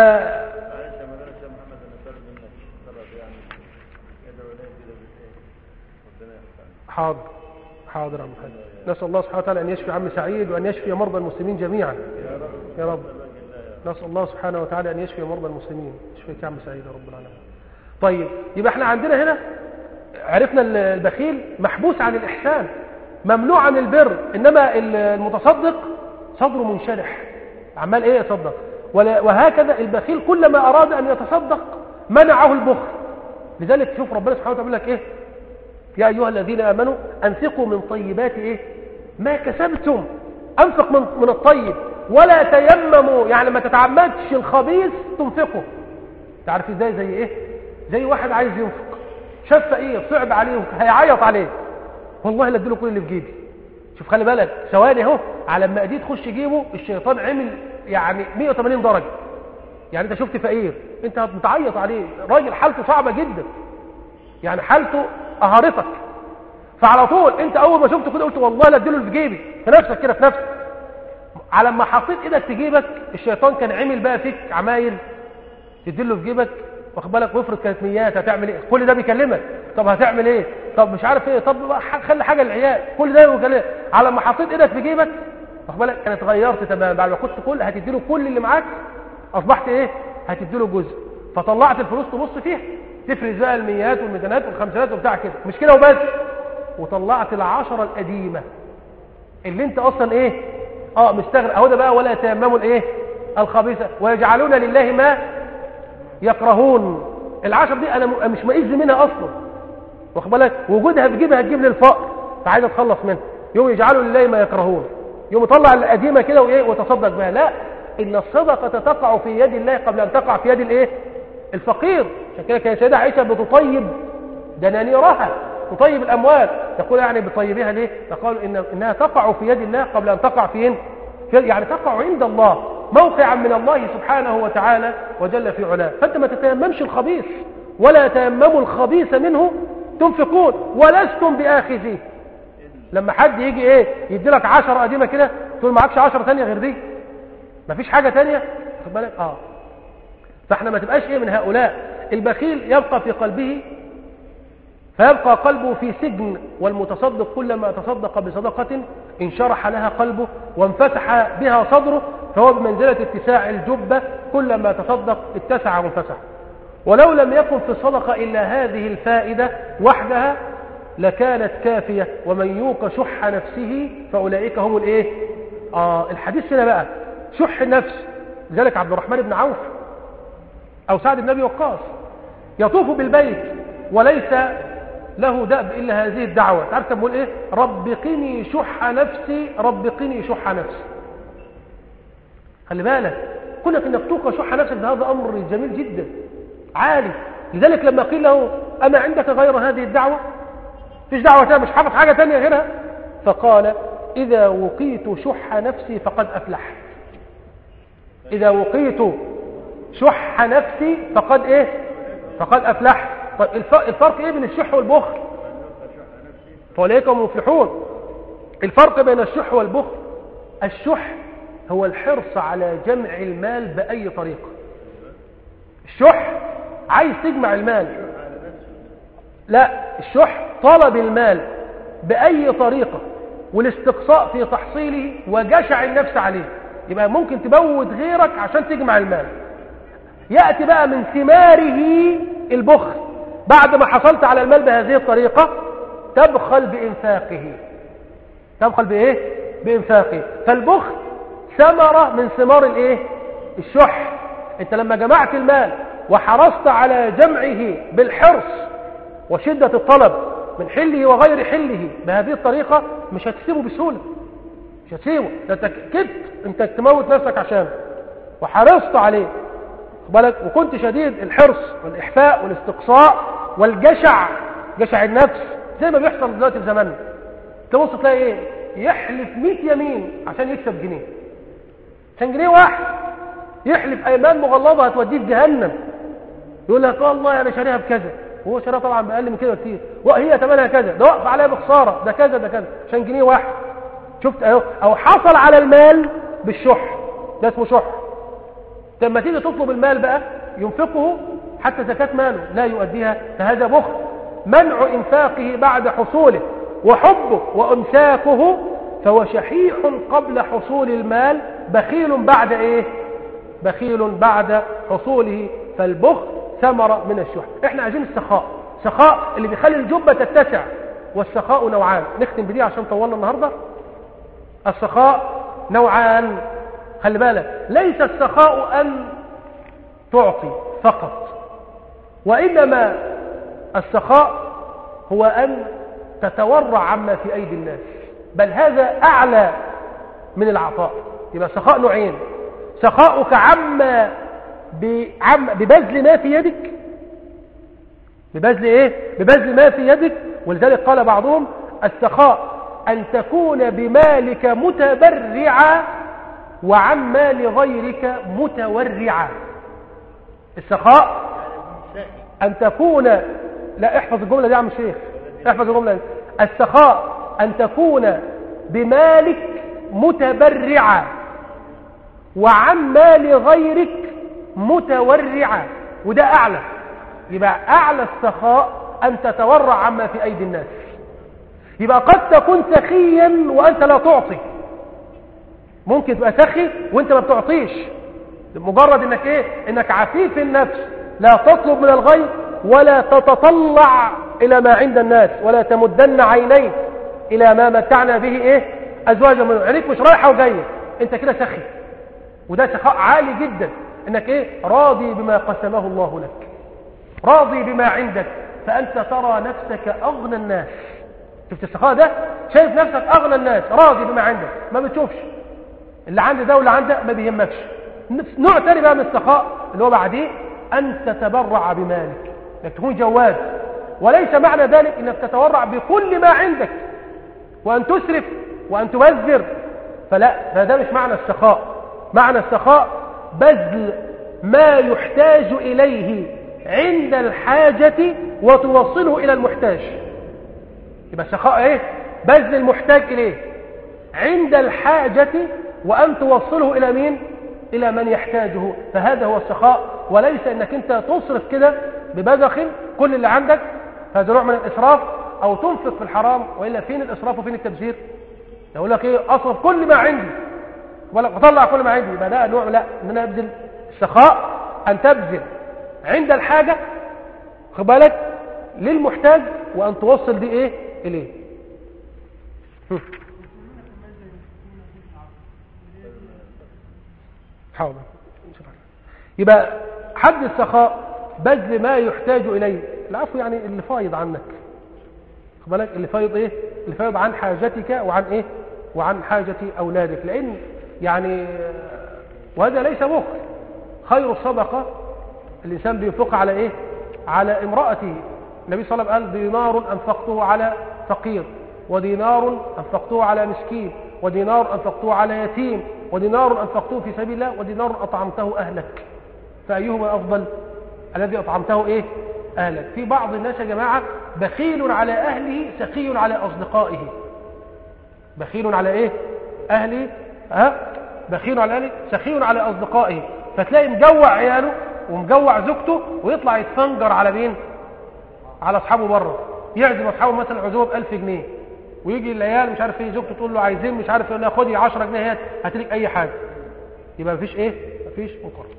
حاضر حاضر يا عم محمد نسأل الله سبحانه وتعالى أن يشفي عم سعيد وأن يشفي مرضى المسلمين جميعا يا رب نسأل الله سبحانه وتعالى أن يشفي مرضى المسلمين يشفيك يا عم سعيد يا رب العالمين طيب يبقى احنا عندنا هنا عرفنا البخيل محبوس عن الإحسان ممنوع عن البر إنما المتصدق صدره منشرح عمال إيه يصدق وهكذا البخيل كلما أراد أن يتصدق منعه البخل لذلك شوف ربنا سبحانه وتعالى لك إيه يا أيها الذين آمنوا أنفقوا من طيبات إيه ما كسبتم أنفق من, من الطيب ولا تيمموا يعني ما تتعمدش الخبيث تنفقه تعرف ازاي زي ايه زي واحد عايز ينفق شاف فقير صعب عليه هيعيط عليه والله لا اديله كل اللي في جيبي شوف خلي بالك ثواني اهو على ما ايديه تخش جيبه الشيطان عمل يعني 180 درجه يعني انت شفت فقير انت بتعيط عليه راجل حالته صعبه جدا يعني حالته قهرتك فعلى طول انت اول ما شفته كده قلت والله لا اديله اللي في جيبي في نفسك كده في نفسك على ما حطيت ايدك في جيبك الشيطان كان عمل بقى فيك عمايل تديله في جيبك واخد بالك وافرض كانت ميات هتعمل ايه كل ده بيكلمك طب هتعمل ايه طب مش عارف ايه طب خلي حاجه للعيال كل ده بيكلمك على ما حطيت ايدك في جيبك واخد بالك كانت اتغيرت تماما بعد ما كنت كل هتديله كل اللي معاك اصبحت ايه هتديله جزء فطلعت الفلوس تبص فيها تفرز بقى الميات والميزانات والخمسينات وبتاع كده مش كده وبس وطلعت العشرة القديمة اللي انت اصلا ايه اه مستغرق اهو ده بقى ولا يتيمموا الايه الخبيثة ويجعلون لله ما يكرهون العشر دي انا مش مئز منها اصلا واخد بالك وجودها في جيبها هتجيب لي الفقر فعايز اتخلص منها يوم يجعلوا لله ما يكرهون يوم يطلع القديمه كده وايه وتصدق بها لا ان الصدقه تقع في يد الله قبل ان تقع في يد الايه الفقير عشان كده كانت سيدة عائشة بتطيب دنانيرها تطيب الأموال تقول يعني بطيبها ليه فقالوا إن إنها تقع في يد الله قبل أن تقع في يعني تقع عند الله موقعا من الله سبحانه وتعالى وجل في علاه فأنت ما تتيممش الخبيث ولا تيمموا الخبيث منه تنفقون ولستم بآخذيه لما حد يجي ايه يدي لك 10 قديمه كده تقول معكش 10 ثانيه غير دي مفيش حاجه ثانيه خد بالك اه فاحنا ما تبقاش ايه من هؤلاء البخيل يبقى في قلبه فيبقى قلبه في سجن والمتصدق كلما تصدق بصدقة انشرح لها قلبه وانفتح بها صدره فهو بمنزلة اتساع الجبة كلما تصدق اتسع وانفسح ولو لم يكن في الصدقة إلا هذه الفائدة وحدها لكانت كافية ومن يوق شح نفسه فأولئك هم الايه آه الحديث هنا بقى شح النفس لذلك عبد الرحمن بن عوف أو سعد بن أبي وقاص يطوف بالبيت وليس له دأب إلا هذه الدعوة تعرف كان بيقول إيه رب قني شح نفسي رب قني شح نفسي خلي بالك كونك انك توقع شح نفسك ده هذا أمر جميل جدا عالي لذلك لما قيل له أما عندك غير هذه الدعوة فيش دعوة تانية مش حافظ حاجة تانية غيرها فقال إذا وقيت شح نفسي فقد أفلحت إذا وقيت شح نفسي فقد إيه فقد أفلحت طيب الفرق إيه بين الشح والبخل فأولئك هم المفلحون الفرق بين الشح والبخل الشح هو الحرص على جمع المال بأي طريقة الشح عايز تجمع المال لا الشح طلب المال بأي طريقة والاستقصاء في تحصيله وجشع النفس عليه يبقى ممكن تبود غيرك عشان تجمع المال يأتي بقى من ثماره البخل بعد ما حصلت على المال بهذه الطريقة تبخل بإنفاقه تبخل بإيه؟ بإنفاقه فالبخل ثمرة من ثمار الإيه؟ الشح انت لما جمعت المال وحرصت على جمعه بالحرص وشدة الطلب من حله وغير حله بهذه الطريقة مش هتسيبه بسهولة مش هتسيبه انت كدت انت تموت نفسك عشانه وحرصت عليه بالك وكنت شديد الحرص والإحفاء والاستقصاء والجشع جشع النفس زي ما بيحصل دلوقتي في زماننا تبص تلاقي ايه يحلف 100 يمين عشان يكسب جنيه عشان جنيه واحد يحلف ايمان مغلظه هتوديه في جهنم يقول لك والله انا شاريها بكذا وهو شاريها طبعا باقل من كده كتير وهي ثمنها كذا ده وقف عليها بخساره ده كذا ده كذا عشان جنيه واحد شفت اهو او حصل على المال بالشح ده اسمه شح لما تيجي تطلب المال بقى ينفقه حتى زكاة ماله لا يؤديها فهذا بخل منع إنفاقه بعد حصوله وحبه وإمساكه فهو شحيح قبل حصول المال بخيل بعد إيه بخيل بعد حصوله فالبخل ثمرة من الشح احنا عايزين السخاء سخاء اللي بيخلي الجبة تتسع والسخاء نوعان نختم بدي عشان طولنا النهاردة السخاء نوعان خلي بالك ليس السخاء أن تعطي فقط وإنما السخاء هو أن تتورع عما في أيدي الناس بل هذا أعلى من العطاء يبقى سخاء نوعين سخاؤك عما بعم ببذل ما في يدك ببذل ايه ببذل ما في يدك ولذلك قال بعضهم السخاء أن تكون بمالك متبرعا وعن مال غيرك متورعا السخاء أن تكون لا احفظ الجملة دي يا عم الشيخ احفظ الجملة دي السخاء أن تكون بمالك متبرعا وعن مال غيرك متورعا وده أعلى يبقى أعلى السخاء أن تتورع عما في أيدي الناس يبقى قد تكون سخيا وأنت لا تعطي ممكن تبقى سخي وانت ما بتعطيش مجرد انك ايه انك عفيف النفس لا تطلب من الغير ولا تتطلع الى ما عند الناس ولا تمدن عينيك الى ما متعنا به ايه ازواجا من عينيك مش رايحه وجايه انت كده سخي وده سخاء عالي جدا انك ايه راضي بما قسمه الله لك راضي بما عندك فانت ترى نفسك اغنى الناس شفت السخاء ده شايف نفسك اغنى الناس راضي بما عندك ما بتشوفش اللي عندي ده واللي عندك ما بيهمكش نوع تاني بقى من السخاء اللي هو بعديه ان تتبرع بمالك انك تكون جواد وليس معنى ذلك انك تتورع بكل ما عندك وان تسرف وان تبذر فلا فده مش معنى السخاء معنى السخاء بذل ما يحتاج اليه عند الحاجة وتوصله الى المحتاج يبقى السخاء ايه بذل المحتاج اليه عند الحاجة وان توصله الى مين الى من يحتاجه فهذا هو السخاء وليس انك انت تصرف كده ببذخ كل اللي عندك هذا نوع من الاسراف او تنفق في الحرام والا فين الاسراف وفين التبذير يقول لك ايه اصرف كل ما عندي ولا اطلع كل ما عندي يبقى ده نوع لا ان انا ابذل السخاء ان تبذل عند الحاجه خد بالك للمحتاج وان توصل دي ايه اليه حاضر يبقى حد السخاء بذل ما يحتاج اليه العفو يعني اللي فايض عنك خد بالك اللي فايض ايه اللي فايض عن حاجتك وعن ايه وعن حاجة اولادك لان يعني وهذا ليس بخل خير الصدقة الانسان بينفق على ايه على امرأته النبي صلى الله عليه وسلم قال دينار انفقته على فقير ودينار انفقته على مسكين ودينار انفقته على يتيم ودينار انفقته في سبيل الله ودينار اطعمته اهلك فايهما افضل الذي اطعمته ايه اهلك في بعض الناس يا جماعه بخيل على اهله سخي على اصدقائه بخيل على ايه اهله ها بخيل على اهله سخي على اصدقائه فتلاقي مجوع عياله ومجوع زوجته ويطلع يتفنجر على مين على اصحابه بره يعزم اصحابه مثلا عزومه ب 1000 جنيه ويجي العيال مش عارف ايه زوجته تقول له عايزين مش عارف يقول لها خدي 10 جنيه هات هات لك اي حاجه يبقى مفيش ايه مفيش مقارنه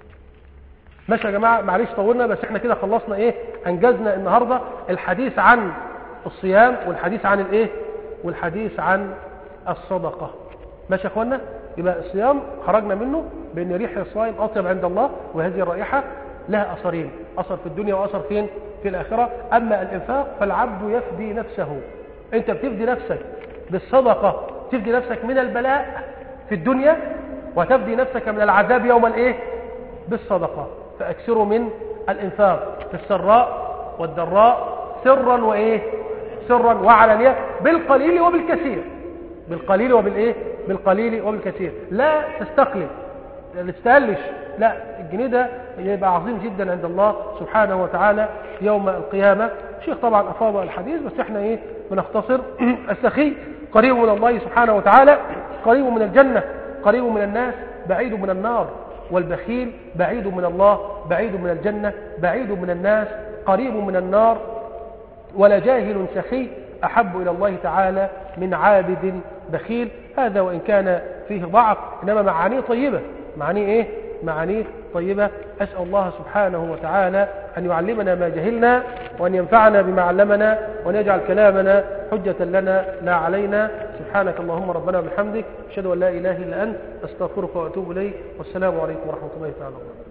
ماشي يا جماعه معلش طولنا بس احنا كده خلصنا ايه انجزنا النهارده الحديث عن الصيام والحديث عن الايه والحديث عن الصدقه ماشي يا اخوانا يبقى الصيام خرجنا منه بان ريح الصائم اطيب عند الله وهذه الرائحه لها اثرين اثر في الدنيا واثر فين في الاخره اما الانفاق فالعبد يفدي نفسه انت بتفدي نفسك بالصدقه تفدي نفسك من البلاء في الدنيا وتفدي نفسك من العذاب يوم الايه بالصدقه فاكثروا من الانفاق في السراء والضراء سرا وايه سرا وعلانيه بالقليل وبالكثير بالقليل وبالايه بالقليل وبالكثير لا تستقلل ما تستقلش لا الجنيه ده يبقى عظيم جدا عند الله سبحانه وتعالى يوم القيامه الشيخ طبعا افاض الحديث بس احنا ايه بنختصر السخي قريب من الله سبحانه وتعالى قريب من الجنه قريب من الناس بعيد من النار والبخيل بعيد من الله بعيد من الجنه بعيد من الناس قريب من النار ولا جاهل سخي احب الى الله تعالى من عابد بخيل هذا وان كان فيه ضعف انما معانيه طيبه معانيه ايه معانيه طيبة أسأل الله سبحانه وتعالى أن يعلمنا ما جهلنا وأن ينفعنا بما علمنا وأن يجعل كلامنا حجة لنا لا علينا سبحانك اللهم ربنا وبحمدك أشهد أن لا إله إلا أنت أستغفرك وأتوب إليك والسلام عليكم ورحمة الله تعالى وبركاته